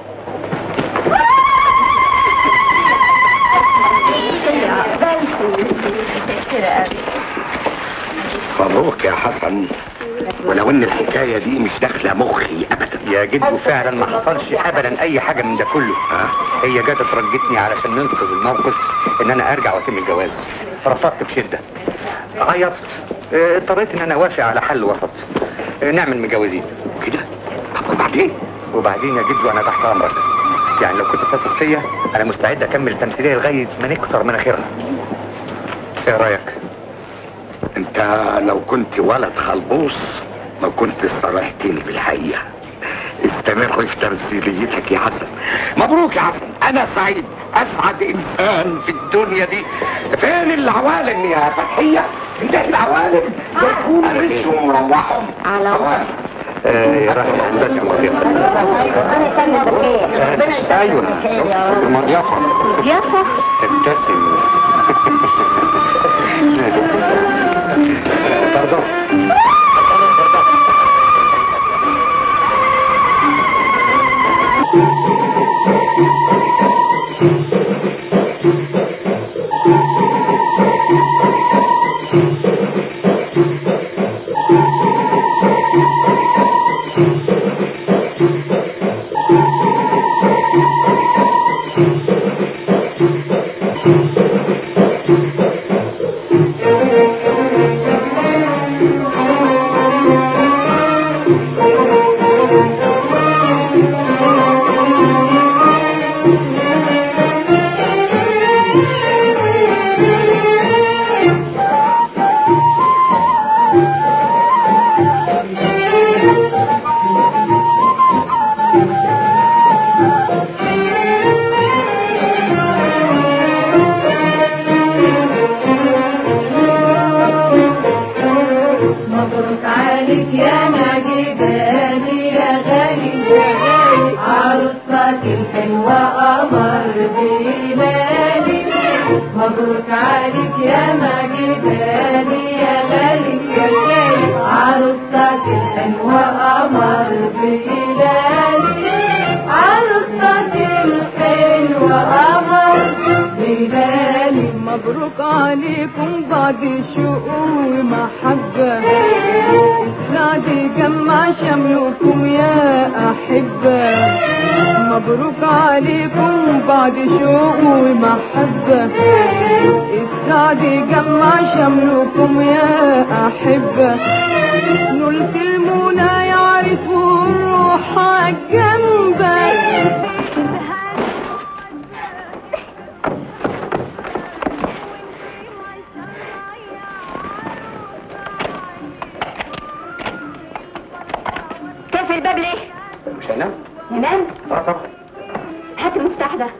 مبروك يا حسن ولو ان الحكايه دي مش داخله مخي ابدا يا جدو فعلا ما حصلش ابدا اي حاجه من ده كله هي جت ترجتني علشان ننقذ الموقف ان انا ارجع واتم الجواز رفضت بشده عيطت اه، اضطريت ان انا اوافق على حل وسط اه، نعمل متجوزين كده طب وبعدين وبعدين يا جدو انا تحت امرك يعني لو كنت تثق فيا انا مستعد اكمل التمثيليه لغايه ما نكسر مناخيرها ايه رايك انت لو كنت ولد خلبوص ما كنت صرحتني بالحقيقه استمر في تمثيليتك يا حسن مبروك يا حسن انا سعيد اسعد انسان في الدنيا دي فين العوالم يا فتحيه ده العوالم ده يكون رزقهم ومروحهم على اه يا راجل عندك المضيافه ايوه المضيافه ضيافة ابتسم باردون مبروك عليك يا نجداني يا غالي يا غالي عروستك الحلوة قمر بلالي مبروك عليك يا مجداني يا غالي يا غالي عروستك الحلوة قمر بلالي عروستك الحلوة قمر بلالي مبروك عليكم بعد بعد شوق ومحبة السعد يجمع شملكم يا أحبة مبروك عليكم بعد شوق ومحبة السعد يجمع شملكم يا أحبة نلت المنى يعرفوا الروح جنبك تقفل الباب ليه؟ مش هنام؟ ينام؟ اه طبعا هات المفتاح ده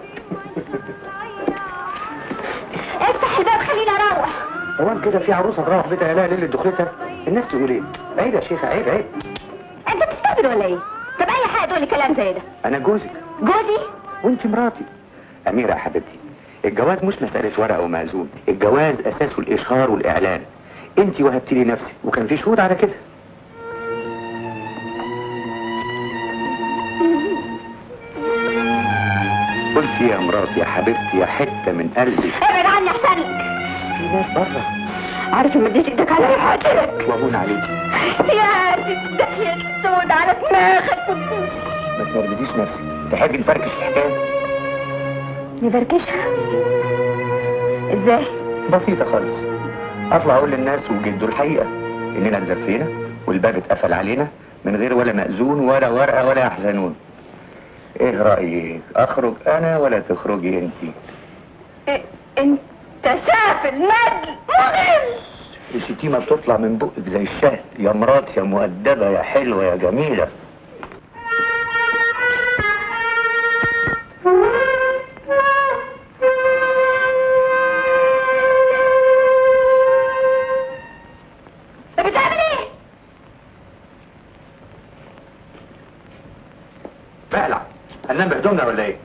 افتح الباب خليني اروح هو كده في عروسه تروح بيتها لا ليله دخلتها الناس تقول ايه؟ عيب يا شيخه عيب عيب انت بتستهبل ولا ايه؟ طب اي حاجه تقول لي كلام زي ده انا جوزك جوزي وانت مراتي اميره يا حبيبتي الجواز مش مساله ورقه ومأذون الجواز اساسه الاشهار والاعلان انت وهبتي لي نفسك وكان في شهود على كده قلت يا مراتي يا حبيبتي يا حته من قلبي ابعد عني احسن لك في ناس بره عارف ان مديت ايدك على حاجتك وهون عليك يا الدنيا السود على دماغك ما تنرفزيش نفسك تحبي نفركش الحكايه نفركشها ازاي؟ بسيطة خالص اطلع اقول للناس وجدوا الحقيقة اننا اتزفينا والباب اتقفل علينا من غير ولا مأذون ولا ورقة ولا يحزنون ايه رأيك اخرج انا ولا تخرجي انتي إيه، انت سافل ندل مغل الشتيمة بتطلع من بقك زي الشهد يا مرات يا مؤدبة يا حلوة يا جميلة انت بتعمل ايه؟ بقلع هننام بهدومنا ولا ايه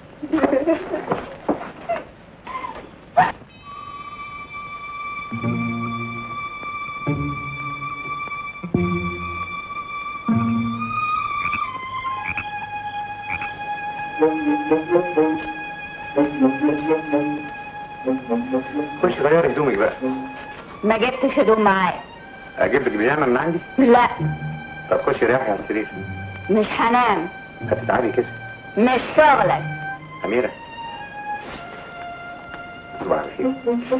خش غير هدومك بقى ما جبتش هدوم معايا اجيب لك بيجامه من عندي لا طب خشي ريحي على السرير مش هنام هتتعبي كده مش شغلك اميره صباح الخير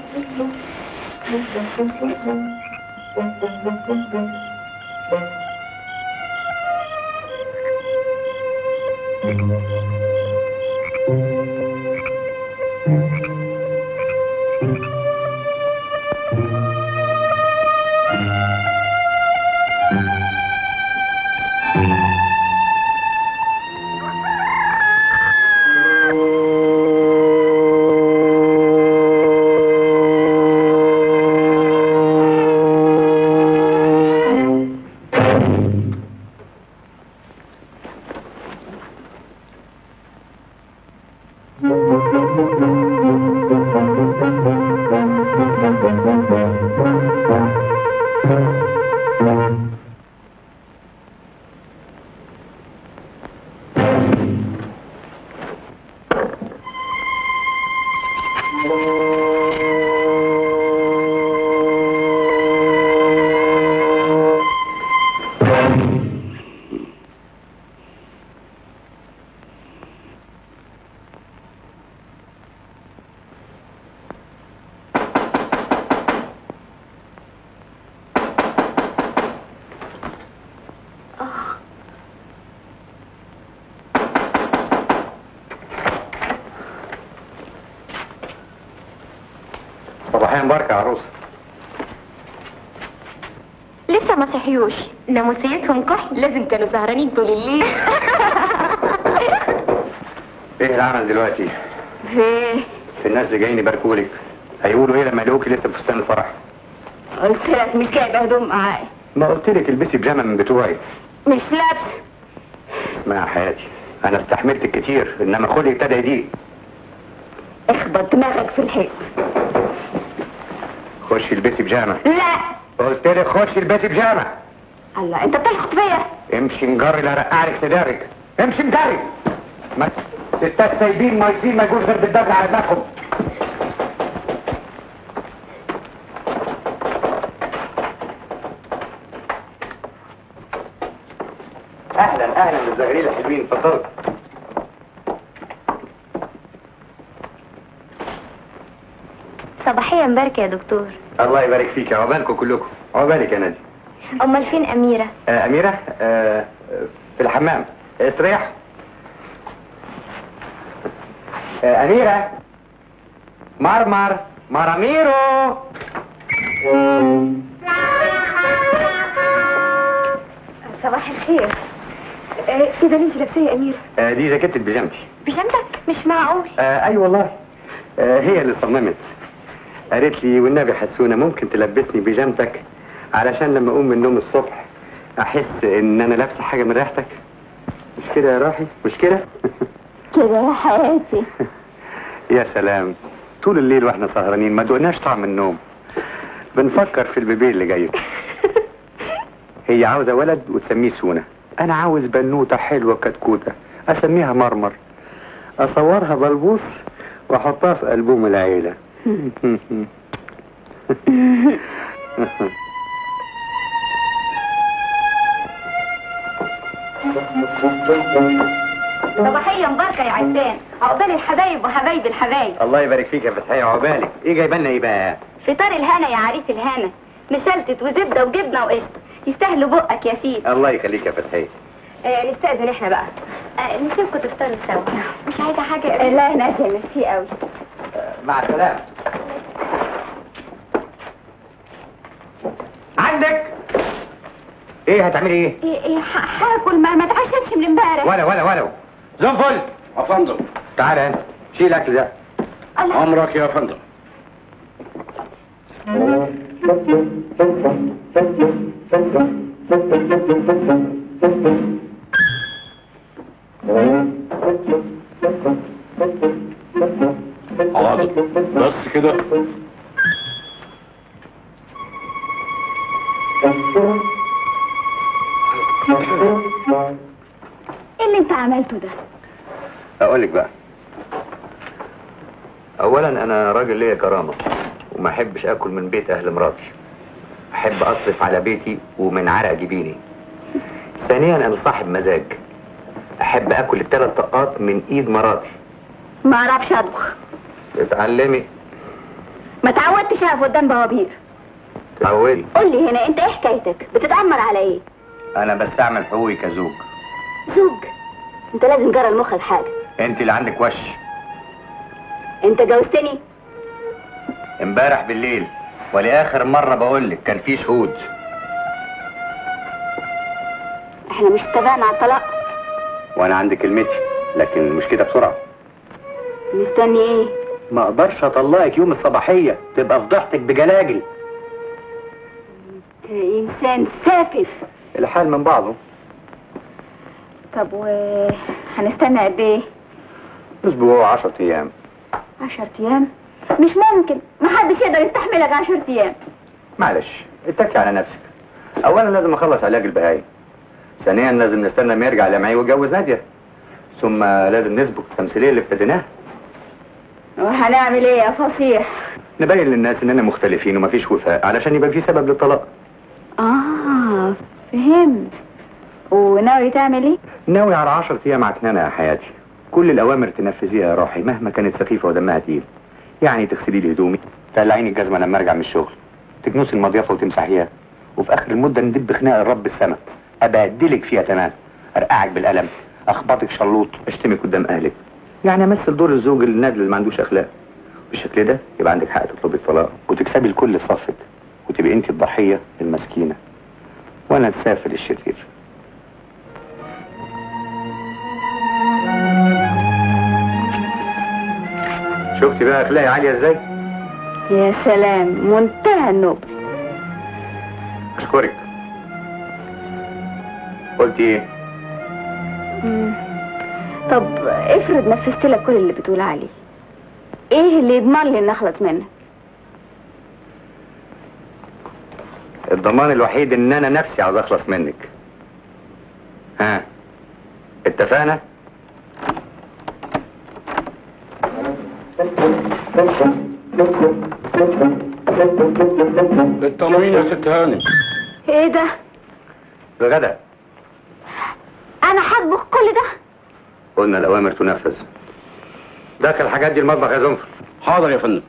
صباحين مباركة يا عروسة لسه ما صحيوش ناموسيتهم كحل لازم كانوا سهرانين طول الليل ايه العمل دلوقتي؟ في في الناس اللي جايين يباركولك هيقولوا ايه لما يلاقوكي لسه في فستان الفرح؟ قلت لك مش جايبه هدوم معايا ما قلت لك البسي بيجامه من بتوعي مش لابسه اسمعي يا حياتي انا استحملتك كتير انما خلقي ابتدى يضيق اخبط دماغك في الحيط خشي البسي بيجامه لا قلت لك خشي البسي بيجامه الله انت بتشخط فيا امشي نجري لا رقع لك صدارك امشي مجري ما ستات سايبين مايسين ما يجوش غير بالدفع على دماغهم اهلا اهلا بالزغاليل الحلوين اتفضلوا صباحية مباركة يا دكتور الله يبارك فيك عقبالكم كلكم عقبالك يا نادي أمال فين أميرة؟ آه اميره آه في الحمام استريح آه اميره مرمر مراميرو صباح الخير آه، ايه ده اللي انت لابساه يا اميره آه دي جاكيتة بيجامتي بيجامتك مش معقول آه اي والله آه هي اللي صممت قالت لي والنبي حسونه ممكن تلبسني بيجامتك علشان لما اقوم من النوم الصبح احس ان انا لابسه حاجه من ريحتك مش كده يا روحي مش كده كده يا حياتي يا سلام طول الليل واحنا سهرانين ما دقناش طعم النوم بنفكر في البيبي اللي جاي هي عاوزه ولد وتسميه سونا انا عاوز بنوته حلوه كتكوته اسميها مرمر اصورها بلبوس واحطها في البوم العيله صباحيه مباركه يا عزام عقبال الحبايب وحبايب الحبايب الله يبارك فيك يا فتحية عقبالك ايه جايبه لنا ايه بقى فطار الهنا يا عريس الهنا مشلتت وزبده وجبنه وقشطه يستاهلوا بقك يا سيدي الله يخليك يا فتحية آه نستأذن احنا بقى آه نسيبكم تفطروا سوا مش عايزه حاجه آه لا نازله ميرسي قوي مع السلامه عندك ايه هتعملي ايه ايه ايه ح- هاكل ما ما اتعشتش من امبارح ولا ولا ولا زنفل يا فندم تعال هنا شيل الاكل ده الله امرك يا فندم حاضر بس كده ايه اللي انت عملته ده اقول لك بقى اولا انا راجل ليا كرامه وما احبش اكل من بيت اهل مراتي احب اصرف على بيتي ومن عرق جبيني ثانيا انا صاحب مزاج احب اكل الثلاث طاقات من ايد مراتي ما اعرفش اطبخ اتعلمي ما تعودتش اقف قدام بوابير تعودي قول لي هنا انت ايه حكايتك بتتأمر على ايه انا بستعمل حقوقي كزوج زوج انت لازم جرى لمخك حاجه انت اللي عندك وش انت جوزتني امبارح بالليل ولاخر مره بقول لك كان في شهود احنا مش اتفقنا على الطلاق وانا عندي كلمتي لكن مش كده بسرعه مستني ايه ما اقدرش اطلقك يوم الصباحيه تبقى فضحتك بجلاجل انت انسان سافل الحال من بعضه طب و هنستنى قد ايه اسبوع 10 ايام عشر ايام مش ممكن محدش يقدر يستحملك عشر ايام معلش اتكي على نفسك اولا لازم اخلص علاج البهايم ثانيا لازم نستنى ما يرجع لمعي ويتجوز ناديه ثم لازم نسبق التمثيليه اللي ابتديناها وهنعمل ايه يا فصيح نبين للناس اننا مختلفين ومفيش وفاء علشان يبقى في سبب للطلاق اه فهمت وناوي تعمل ايه ناوي على 10 ايام عكنانه يا حياتي كل الاوامر تنفذيها يا روحي مهما كانت سخيفه ودمها تقيل يعني تغسلي لي هدومي تقلعيني الجزمه لما ارجع من الشغل تكنسي المضيفه وتمسحيها وفي اخر المده ندب خناقه لرب السما ابهدلك فيها تمام ارقعك بالقلم اخبطك شلوط اشتمك قدام اهلك يعني امثل دور الزوج النادل اللي ما عندوش اخلاق بالشكل ده يبقى عندك حق تطلبي الطلاق وتكسبي الكل في صفك وتبقي انت الضحيه المسكينه وانا السافل الشرير شفتي بقى اخلاقي عاليه ازاي يا سلام منتهى النبل اشكرك قلتي ايه مم. طب افرض نفذت لك كل اللي بتقول عليه ايه اللي يضمن لي ان اخلص منك الضمان الوحيد ان انا نفسي عاوز اخلص منك ها اتفقنا التمرين يا ست هانم ايه ده بغدا انا هطبخ كل ده قلنا الاوامر تنفذ دخل الحاجات دي المطبخ يا زنفر حاضر يا فندم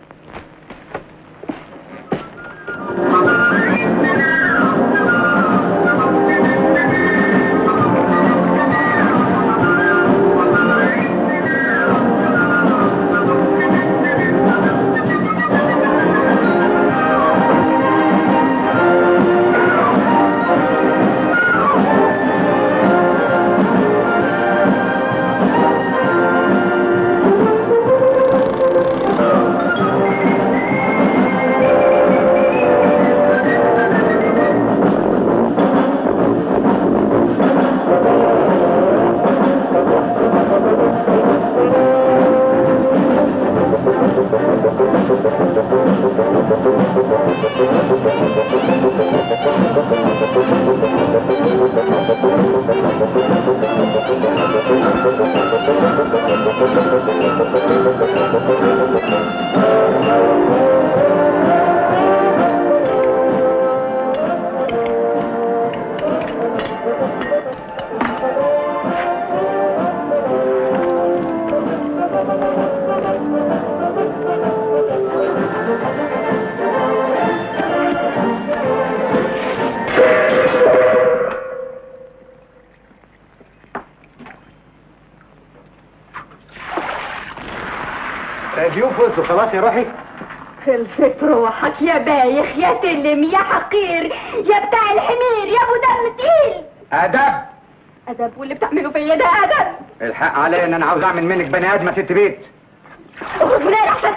ضيوف وصلوا خلاص يا روحي خلصت روحك يا بايخ يا تلم يا حقير يا بتاع الحمير يا ابو دم تقيل ادب ادب واللي بتعمله فيا ده ادب الحق عليا ان انا عاوز اعمل منك بني ادمه ست بيت اخرج من هنا احسن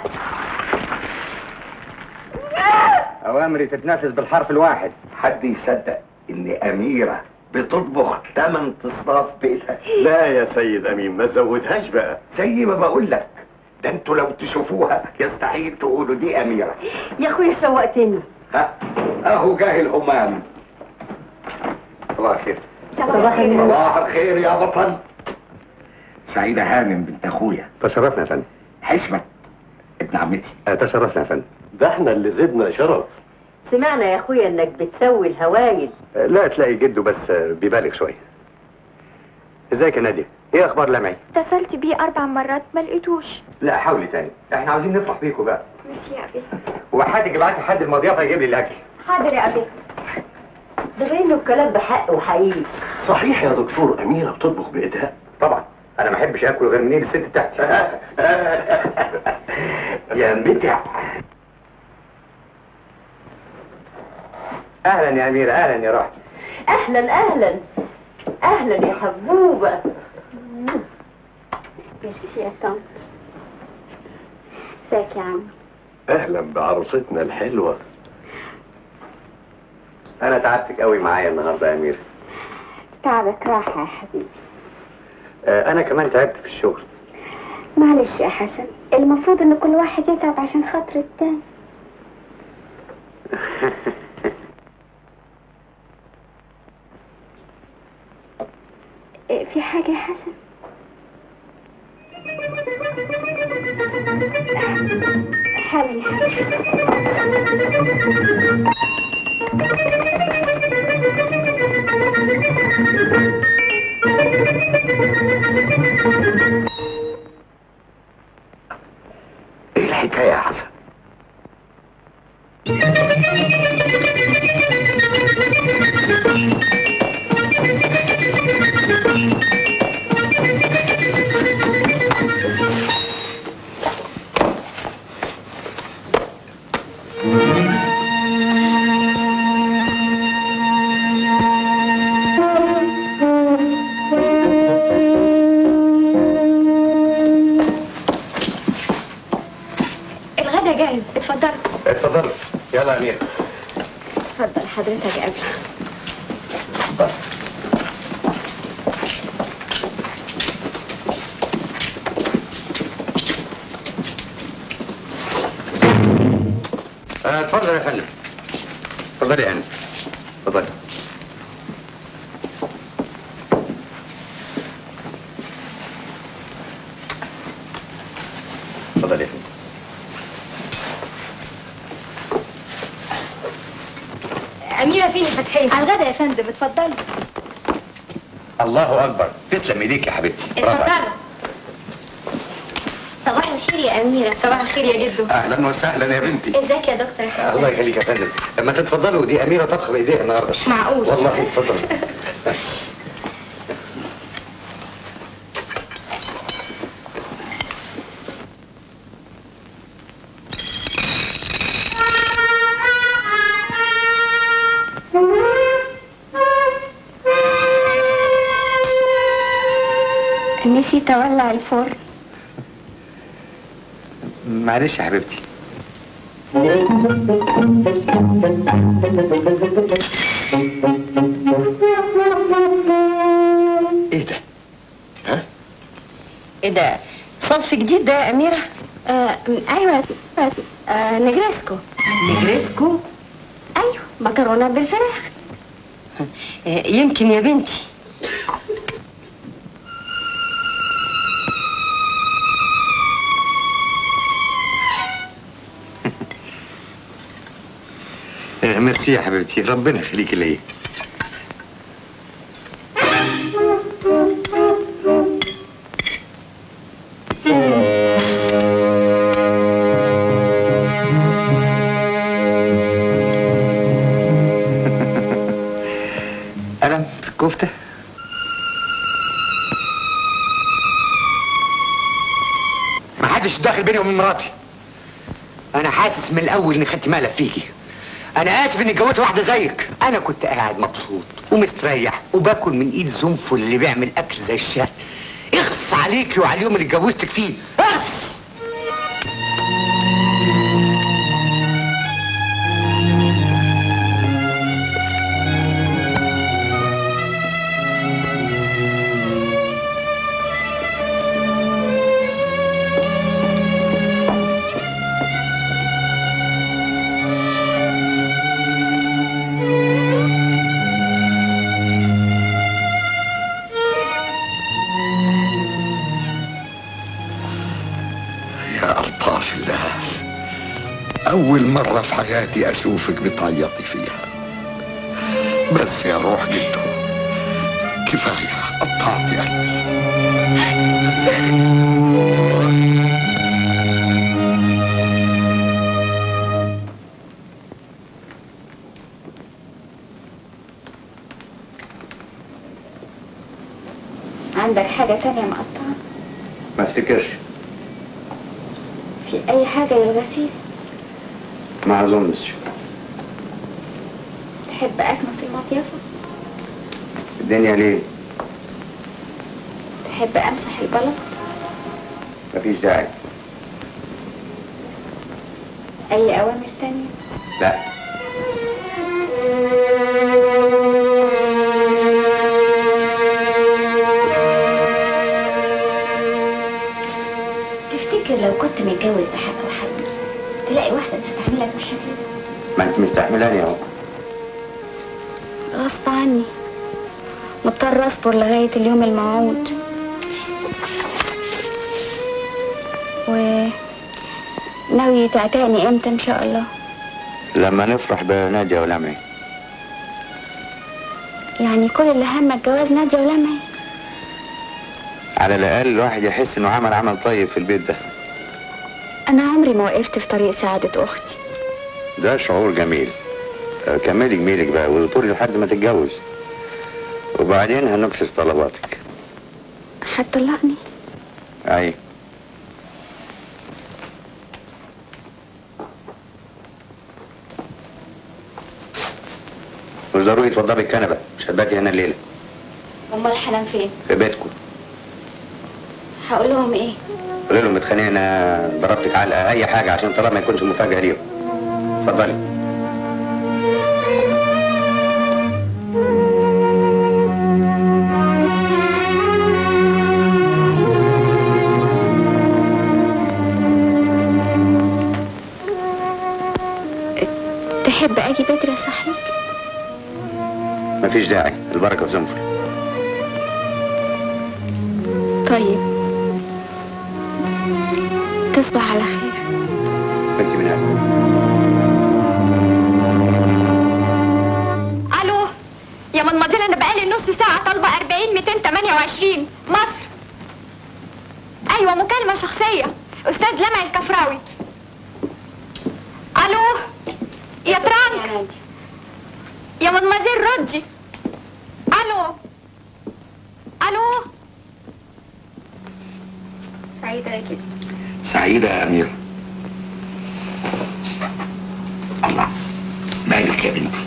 اوامري تتنفذ بالحرف الواحد حد يصدق ان اميره بتطبخ تمن تصناف بيتها لا يا سيد امين ما تزودهاش بقى زي ما بقول لك ده انتوا لو تشوفوها يستحيل تقولوا دي اميره يا اخويا شوقتني ها اهو جاي الهمام صباح الخير صباح النور صباح الخير يا بطل سعيده هانم بنت اخويا تشرفنا يا فندم حشمت ابن عمتي آه، تشرفنا يا فندم ده احنا اللي زدنا شرف سمعنا يا اخويا انك بتسوي الهوايل آه، لا تلاقي جده بس آه، بيبالغ شويه ازيك يا ناديه ايه اخبار لمعي اتصلت بيه اربع مرات ما لقيتوش لا حاولي تاني احنا عاوزين نفرح بيكوا بقى ميرسي يا ابي وحد ابعتي حد المضيافه يجيب لي الاكل حاضر يا ابي ده غير انه الكلام بحق وحقيقي صحيح يا دكتور اميره بتطبخ بايدها طبعا انا ما احبش اكل غير من ايد الست بتاعتي يا متع اهلا يا اميره اهلا يا روحي اهلا اهلا اهلا يا حبوبه ميرسي يا طنط ازيك يا عم اهلا بعروستنا الحلوه انا تعبتك قوي معايا النهارده يا اميره تعبك راحة يا حبيبي آه، انا كمان تعبت في الشغل معلش يا حسن المفروض ان كل واحد يتعب عشان خاطر التاني إيه، في حاجة يا حسن حالا يا حبيبي ايه الحكايه يا حسن الغدا جاهز اتفضلوا اتفضل يلا يا اميره اتفضل حضرتك يا ابي آه، اتفضل يا فندم اتفضلي يا هاني اتفضلي اتفضلي يا فندم اميره فين فتحيه على الغدا يا فندم اتفضلي الله اكبر تسلم ايديك يا حبيبتي برافو عليك. اتفضلوا صباح الخير يا أميرة صباح الخير يا جدو اهلا وسهلا يا بنتي ازيك يا دكتور حسن الله يخليك يا فندم لما تتفضلوا دي اميره طبخه بايديها النهارده مش معقول. والله اتفضلوا نسيت أولع الفرن معلش يا حبيبتي ايه ده؟ ها؟ ايه ده؟ صنف جديد ده يا أميرة؟ آه أيوة آه نجرسكو نجرسكو؟ أيوة مكرونة بالفراخ يمكن يا بنتي آه، ميرسي يا حبيبتي ربنا يخليك ليا ألم في الكفتة ما حدش داخل بيني وبين مراتي انا حاسس من الاول اني خدت مقلب فيكي انا اسف اني اتجوزت واحده زيك انا كنت قاعد مبسوط ومستريح وباكل من ايد زنفل اللي بيعمل اكل زي الشهد اخص عليكي وعلى اليوم اللي اتجوزتك فيه اخص يا ألطاف الله أول مرة في حياتي أشوفك بتعيطي فيها بس يا روح جدو كفاية قطعتي قلبي عندك حاجة تانية مقطعة ما افتكرش في أي حاجة للغسيل ما اظنش تحب أكنس المطيفة الدنيا ليه تحب أمسح البلط مفيش داعي أي أوامر تانية لا تفتكر لو كنت متجوز بحق وحد تلاقي واحدة تستحملك بالشكل ده ما انت مستحملاني اهو غصب عني مضطر أصبر لغاية اليوم الموعود و ناوي تعتقني امتى ان شاء الله لما نفرح بنادية ولمعي يعني كل اللي همك جواز نادية ولمعي على الاقل الواحد يحس انه عمل عمل طيب في البيت ده انا عمري ما وقفت في طريق سعادة اختي ده شعور جميل آه، كملي جميلك بقى واطولي لحد ما تتجوز وبعدين هننفذ طلباتك هتطلقني اي مش ضروري توضبي الكنبه مش هتباتي هنا الليله امال هنام فين في بيتكم هقول لهم ايه قولي لهم اتخانقنا ضربتك علقه اي حاجه عشان طلب ما يكونش مفاجاه ليهم اتفضلي تحب اجي بدري اصحيك مفيش داعي البركه في زنفر طيب تصبح على خير انت من اهل الو يا مدمزيل انا بقالي بقالي نص ساعة طالبة 40 228 مصر أيوة مكالمة شخصية أستاذ لمع الكفراوي ألو يا ترانك يا مدمزيل ردي ألو ألو سعيدة يا كده سعيدة يا أمير الله مالك يا بنتي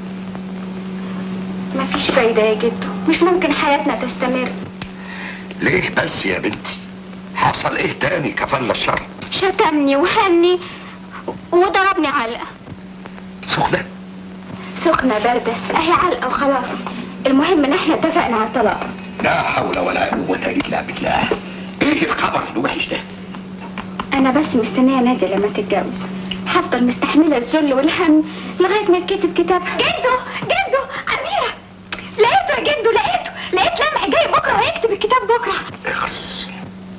مفيش فايدة يا جدو مش ممكن حياتنا تستمر ليه بس يا بنتي حصل ايه تاني كفل الشر شتمني وهني وضربني علقة سخنة سخنة باردة اهي علقة وخلاص المهم ان احنا اتفقنا على الطلاق لا حول ولا قوة الا بالله ايه الخبر الوحش ده انا بس مستنية نادية لما تتجوز هفضل مستحملة الذل والهم لغاية ما يتكتب كتابها جدو جدو أميرة لقيته يا جدو لقيته لقيت لمع جاي بكرة وهيكتب الكتاب بكرة اخس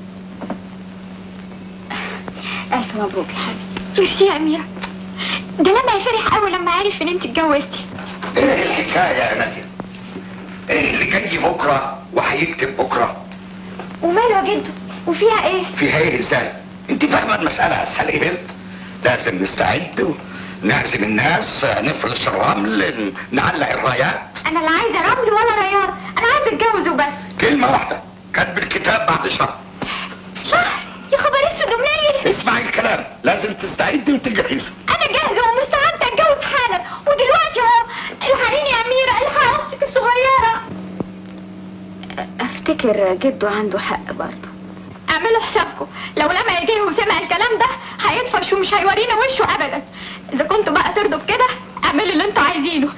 ألف مبروك يا حبيبي ميرسي يا أميرة ده لما فرح أوي لما عرف إن أنت اتجوزتي ايه الحكاية يا نادية ايه اللي جاي بكرة وهيكتب بكرة وماله يا جدو وفيها إيه؟ فيها ايه ازاي انت فاهمة المسألة اسهل ايه بنت لازم نستعد ونعزم الناس نفرش الرمل نعلق الرايات أنا لا عايزة رمل ولا رياض أنا عايزة أتجوز وبس كلمة واحدة كاتب الكتاب بعد شهر شهر يا خبر اسود ومنيل اسمعي الكلام لازم تستعدي وتجهزي أنا جاهزة ومستعدة أتجوز حالا ودلوقتي أهو الحقيني يا أميرة الحق أختك الصغيرة أفتكر جده عنده حق برضه اعملوا حسابكم لو لما يجي وسمع الكلام ده هيطفش ومش هيورينا وشه ابدا اذا كنتوا بقى ترضوا بكده اعملوا اللي انتوا عايزينه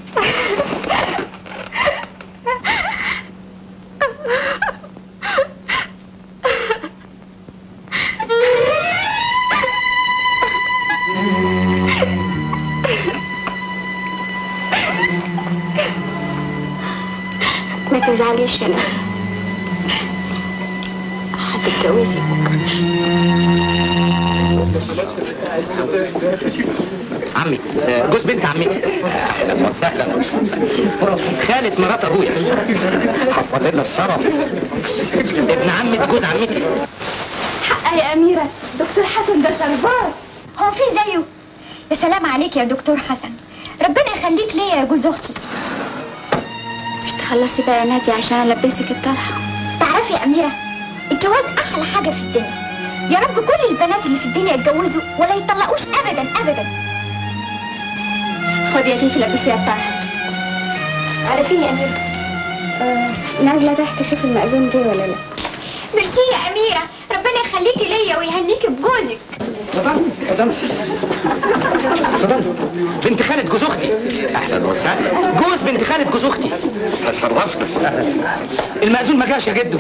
ما تزعليش يا نادي هتتجوزي عمي آه، جوز بنت عمتي اهلا وسهلا خالة مرات ابويا حصل لنا الشرف ابن عمة جوز عمتي حقا يا أميرة دكتور حسن ده شربات هو في زيه يا سلام عليك يا دكتور حسن ربنا يخليك ليا يا جوز أختي مش تخلصي بقى يا نادي عشان ألبسك الطرحة تعرفي يا أميرة الجواز أحلى حاجة في الدنيا يا رب كل البنات اللي في الدنيا يتجوزوا ولا يطلقوش أبدا أبدا خدي يا تيتي لبسيها الطرحة عارفين يا أميرة آه نازلة تحت شوف المأذون جه ولا لا ميرسي يا أميرة ربنا يخليكي ليا ويهنيكي بجوزك اتفضل اتفضل اتفضل بنت خالة جوز اختي اهلا وسهلا جوز بنت خالة جوز اختي تشرفنا المأذون ما جاش يا جدو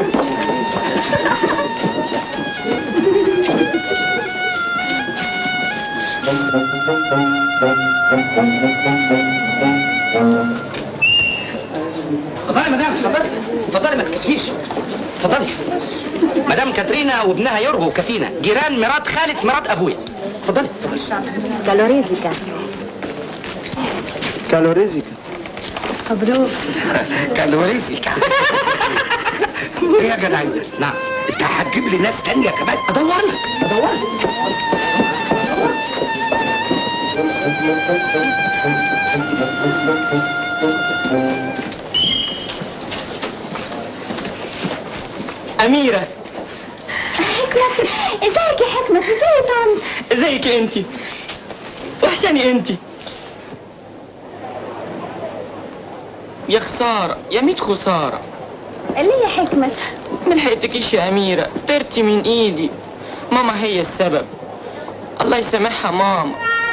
اتفضلي يا مدام اتفضلي اتفضلي ما تكسفيش اتفضلي مدام كاترينا وابنها يرغو وكاتينا جيران مرات خالة مرات ابويا اتفضلي كالوريزيكا كالوريزيكا مبروك كالوريزيكا ايه يا جدع انت؟ نعم انت هتجيب لي ناس تانية كمان ادور لك ادور لك أميرة حكمة ازيك يا حكمة ازاي يا طنط ازيك انتي وحشاني انتي يا خسارة يا ميت خسارة ليه يا حكمة ملحقتكيش يا أميرة طرتي من إيدي ماما هي السبب الله يسامحها ماما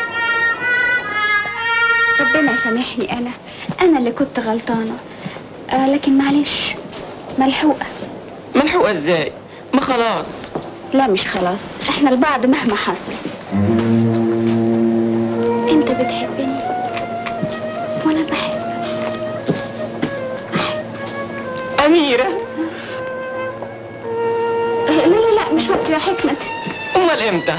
ربنا يسامحني انا انا اللي كنت غلطانة آه لكن معلش ملحوقة ملحوقة ازاي ما خلاص لا مش خلاص احنا لبعض مهما حصل انت بتحبني وانا بحبك أميرة آه، لا لا لا مش وقت يا حكمة أمال إمتى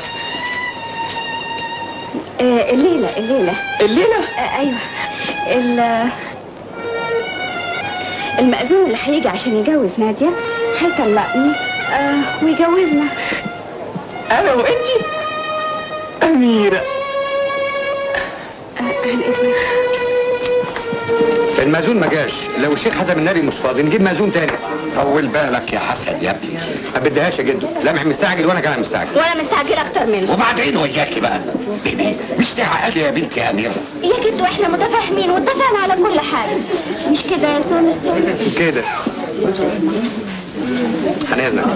آه الليلة الليلة الليلة آه ايوه ال المأذون اللي هيجي عشان يجوز نادية هيطلقني آه ويجوزنا انا وانتي اميره آه عن اذنك المأذون ما جاش لو الشيخ حسن النبي مش فاضي نجيب مأذون تاني طول بالك يا حسن يا ابني ما بديهاش يا جدو لمح مستعجل وانا كمان مستعجل وانا مستعجله اكتر منه وبعدين وياكي بقى دي دي مش دي عقل يا بنتي يا اميره يا جدو احنا متفاهمين واتفقنا على كل حاجه مش كده يا سونس كده هنزل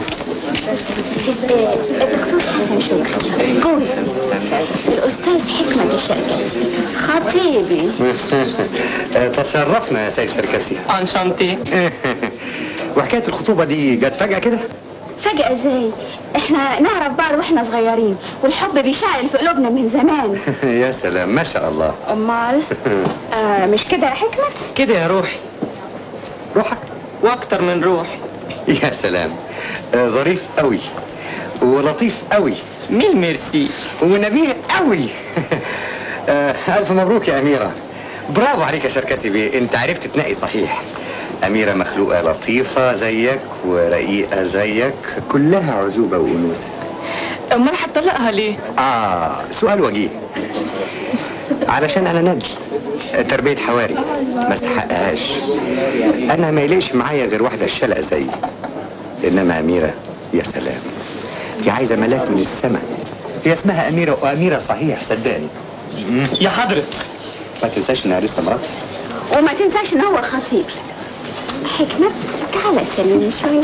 آه، الدكتور حسن شكري جوزي الاستاذ حكمة الشركسي خطيبي تشرفنا يا سيد شركسي انشانتي وحكايه الخطوبه دي جت فجاه كده فجأة ازاي احنا نعرف بعض واحنا صغيرين والحب بيشعل في قلوبنا من زمان يا سلام ما شاء الله امال آه مش كده يا حكمة كده يا روحي روحك واكتر من روحي يا سلام آه، ظريف قوي ولطيف قوي مين ميرسي ونبيه قوي آه، الف مبروك يا اميره برافو عليك يا شركسي بيه انت عرفت تنقي صحيح اميره مخلوقه لطيفه زيك ورقيقه زيك كلها عزوبه وانوثه امال هتطلقها ليه اه سؤال وجيه علشان انا نجل تربية حواري ما استحقهاش انا ما يليقش معايا غير واحدة الشلقة زيي انما اميرة يا سلام دي عايزة ملاك من السماء هي اسمها اميرة واميرة صحيح صدقني يا حضرة ما تنساش انها لسه مرات وما تنساش ان هو خطيب حكمة تعالى سلمني شوية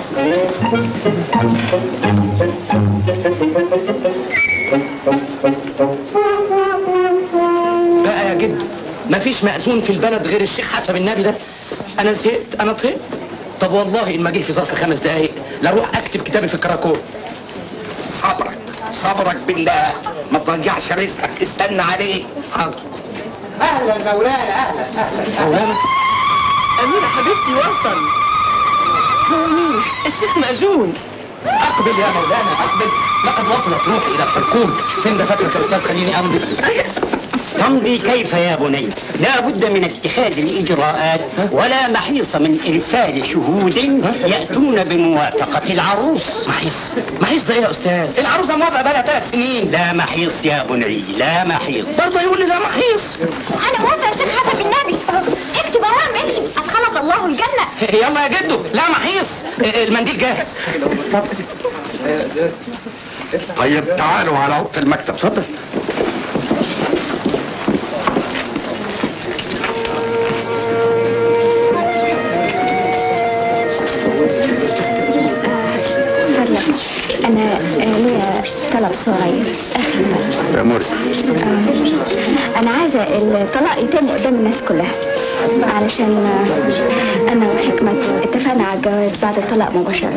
بقى يا جد مفيش مأذون في البلد غير الشيخ حسن النبي ده انا زهقت انا طهقت طب والله ان ما جه في ظرف خمس دقايق لاروح اكتب كتابي في الكراكون صبرك صبرك بالله ما تضيعش رزقك استنى عليه حاضر اهلا مولانا اهلا اهلا مولانا اميره حبيبتي وصل هو مين الشيخ مأذون اقبل يا مولانا اقبل لقد وصلت روحي الى الحلقوم فين دفاترك يا استاذ خليني امضي تمضي كيف يا بني لا بد من اتخاذ الإجراءات ولا محيص من إرسال شهود يأتون بموافقة العروس محيص محيص ده ايه يا استاذ العروسه موافقه بقى لها ثلاث سنين لا محيص يا بني لا محيص برضه يقول لي لا محيص انا موافقة يا شيخ حسن النبي اكتب اوام اكتب ادخلك الله الجنة يلا يا جدو لا محيص المنديل جاهز طيب تعالوا على اوضه المكتب اتفضل فضلك انا آه، ليا طلب صغير اخر طلب امور آه، انا عايزة الطلاق يتم قدام الناس كلها علشان آه، انا وحكمة اتفقنا على الجواز بعد الطلاق مباشرة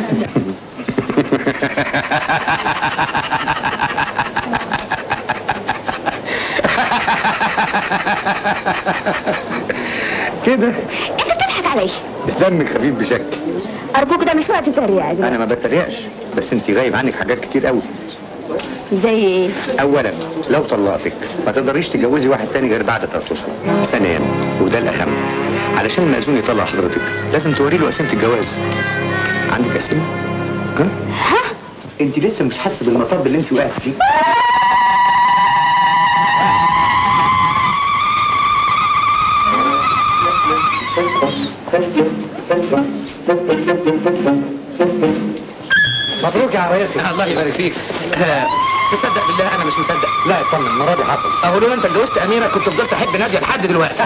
كده انت بتضحك عليا دمك خفيف بشكل ارجوك ده مش وقت تريقة يا انا ما بتريقش بس انت غايب عنك حاجات كتير قوي زي ايه اولا لو طلقتك ما تقدريش تتجوزي واحد تاني غير بعد ثلاث اشهر ثانيا وده الاهم علشان المأذون يطلع حضرتك لازم توري له قسيمه الجواز عندك قسيمه ها ها انت لسه مش حاسه بالمطب اللي انت وقعت فيه مبروك يا عريسنا الله يبارك فيك آه، تصدق بالله انا مش مصدق لا اطمن المره دي حصل اهو لو انت اتجوزت اميره كنت فضلت احب ناديه لحد دلوقتي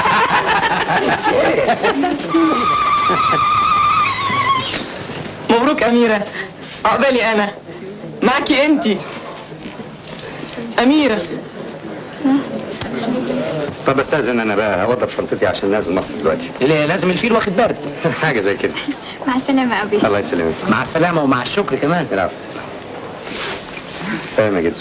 مبروك اميره عقبالي انا معاكي انتي اميره طب استاذن انا بقى اوضب شنطتي عشان نازل مصر دلوقتي ليه لازم الفيل واخد برد حاجه زي كده مع السلامة يا ابي الله يسلمك مع السلامه ومع الشكر كمان العفو سلام يا جدو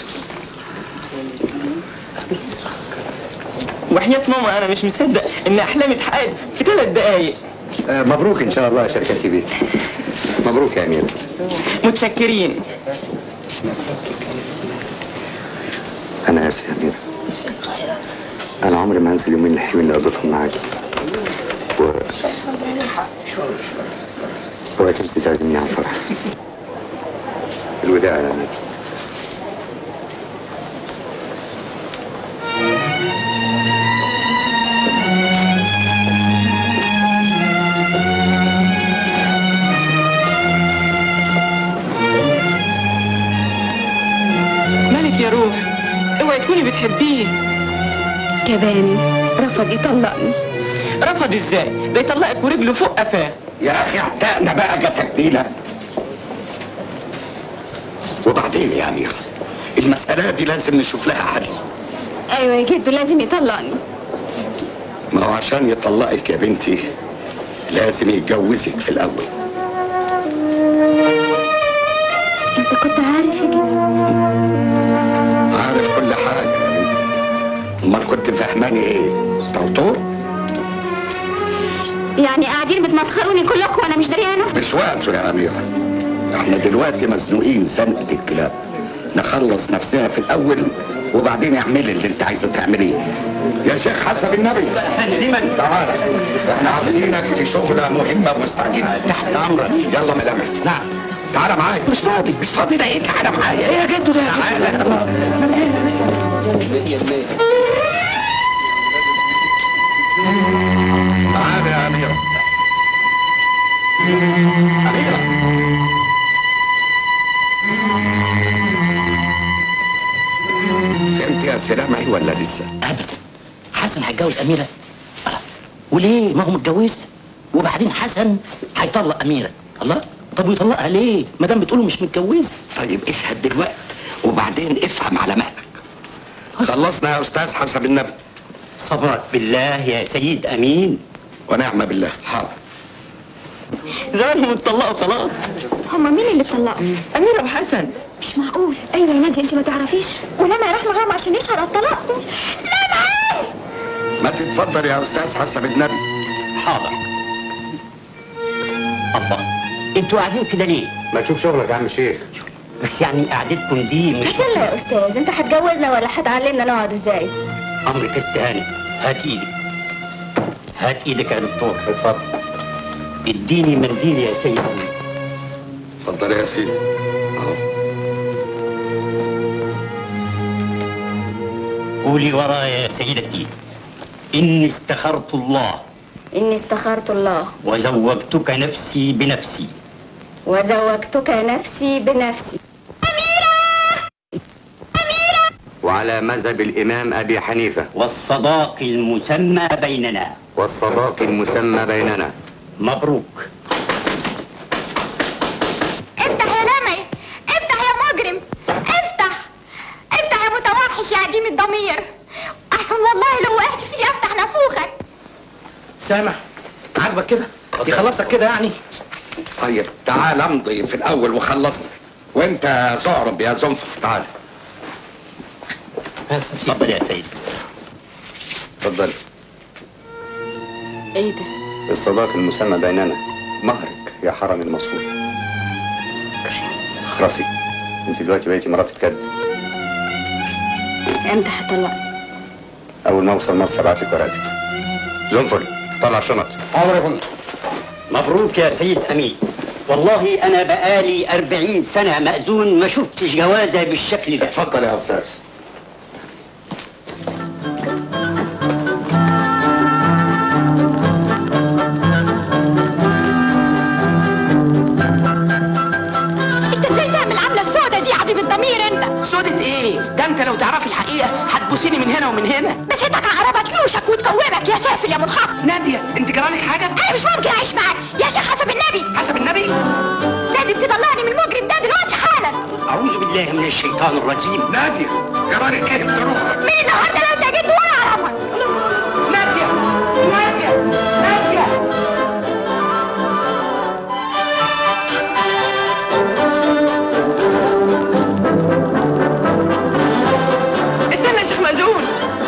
وحياة ماما انا مش مصدق ان احلامي اتحققت في ثلاث دقايق آه، مبروك ان شاء الله يا شركه سي بي مبروك يا اميره متشكرين انا اسف يا اميره انا عمري ما هنسى اليومين الحلوين اللي قضيتهم معاكي و... اوعي تنسي تعزمني على الفرح الوداع يا امير مالك يا روح اوعي تكوني بتحبيه كباني رفض يطلقني رفض ازاي ده يطلقك ورجله فوق قفاه يا اخي اعتقنا بقى جاتك ليله وبعدين يا اميره المساله دي لازم نشوف لها حل ايوه يا جدو لازم يطلقني ما هو عشان يطلقك يا بنتي لازم يتجوزك في الاول انت كنت عارف يا جدو عارف كل حاجه يا بنتي امال كنت فاهماني ايه طوطور يعني قاعدين بتمسخروني كلكم وانا مش دريانه مش وقته يا اميره احنا دلوقتي مزنوقين زنقه الكلاب نخلص نفسنا في الاول وبعدين اعملي اللي انت عايزه تعمليه يا شيخ حسب النبي لمن تعالى احنا عايزينك في شغله مهمه ومستعجله تحت امرك يلا ملامح نعم تعالى معايا مش فاضي مش فاضي ده ايه تعالى معايا ايه يا جدو ده تعالى تعالى يا اميره اميره فهمت يا سلامعي ولا لسه؟ ابدا حسن هيتجوز اميره الله. وليه ما هو متجوزها وبعدين حسن هيطلق اميره الله طب ويطلقها ليه ما دام بتقولوا مش متجوزه طيب اشهد دلوقتي وبعدين افهم على مهلك خلصنا يا استاذ حسب النبي صبرك بالله يا سيد امين ونعم بالله حاضر زمانهم اتطلقوا خلاص هما مين اللي اتطلقوا اميره وحسن مش معقول ايوه يا نادي انت ما تعرفيش ولما راح معاهم عشان يشهر على الطلاق لا معاه ما تتفضل يا استاذ حسب النبي حاضر الله انتوا قاعدين كده ليه ما تشوف شغلك يا عم الشيخ بس يعني قعدتكم دي مش يلا يا استاذ انت هتجوزنا ولا هتعلمنا نقعد ازاي امرك استهانه هات ايدك هات ايدك يا دكتور اتفضل اديني منديل يا سيدي اتفضل يا سيدي قولي ورايا يا سيدتي إني استخرت الله اني استخرت الله وزوجتك نفسي بنفسي وزوجتك نفسي بنفسي وعلى مذهب الامام ابي حنيفه والصداق المسمى بيننا والصداق المسمى بيننا مبروك افتح يا لمعي افتح يا مجرم افتح افتح يا متوحش يا عديم الضمير احسن والله لو وقعت في ايدي افتح نافوخك سامع عاجبك كده يخلصك كده يعني طيب تعال امضي في الاول وخلصنا وانت يا زعرب يا زنفر تعال اتفضل يا سيدي اتفضل ايه ده الصداق المسمى بيننا مهرك يا حرم المصفوف اخرسي انت دلوقتي بقيتي مرات الكد امتى هطلق اول ما اوصل مصر ابعت لك ورقتك زنفر طلع شنط حاضر يا فندم مبروك يا سيد أمين والله أنا بقالي أربعين سنة مأذون ما شفتش جوازة بالشكل ده اتفضل يا استاذ انت ازاي تعمل عامله السودة دي يا عديم الضمير انت سودة ايه ده انت لو تعرفي الحقيقه هتبوسيني من هنا ومن هنا مسيتك عقربة تلوشك وتكومك يا سافل يا منخفض ناديه انت جرالك حاجه انا مش ممكن اعيش معاك يا شيخ حسب النبي حسب النبي لازم تطلعني من المجرم ده دلوقتي حالا أعوذ بالله من الشيطان الرجيم ناديه جرالك ايه انت روحك مين النهارده لو انت جيت ولا اعرفك ناديه ناديه ناديه استنى يا شيخ مأذون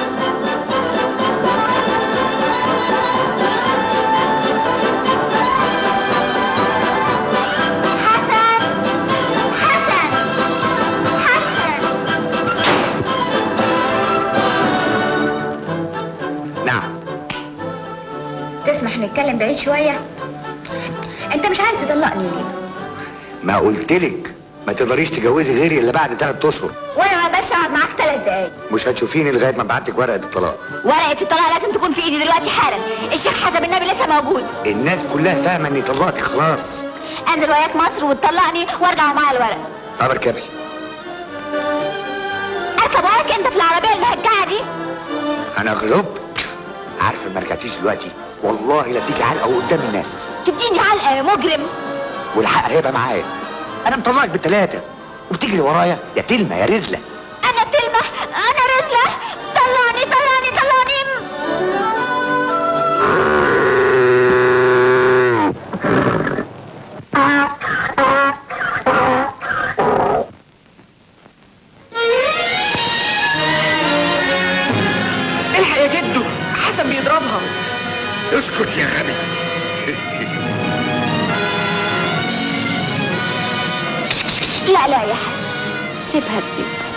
حسن حسن حسن نعم تسمح نتكلم بعيد شوية انت مش عايز تطلقني ليه ما قلتلك ما تقدريش تجوزي غيري الا بعد ثلاث اشهر وانا ما اقدرش اقعد معاك ثلاث دقايق مش هتشوفيني لغايه ما ابعت لك ورقه الطلاق ورقه الطلاق لازم تكون في ايدي دلوقتي حالا الشيخ حسب النبي لسه موجود الناس كلها فاهمه اني طلقتك خلاص انزل وياك مصر وتطلقني وارجع معايا الورق طب اركبي اركب وراك انت في العربيه المهجعه دي انا غلبت عارفه ما رجعتيش دلوقتي والله لا اديكي علقه قدام الناس تديني علقه يا مجرم والحق هيبقى معايا انا مطلقك بالثلاثه وبتجري ورايا يا تلمه يا رزله انا تلمح انا رزله طلعني طلعني طلعني الحق يا جدو حسن بيضربها اسكت يا غبي لا لا يا حسن سيبها تبيت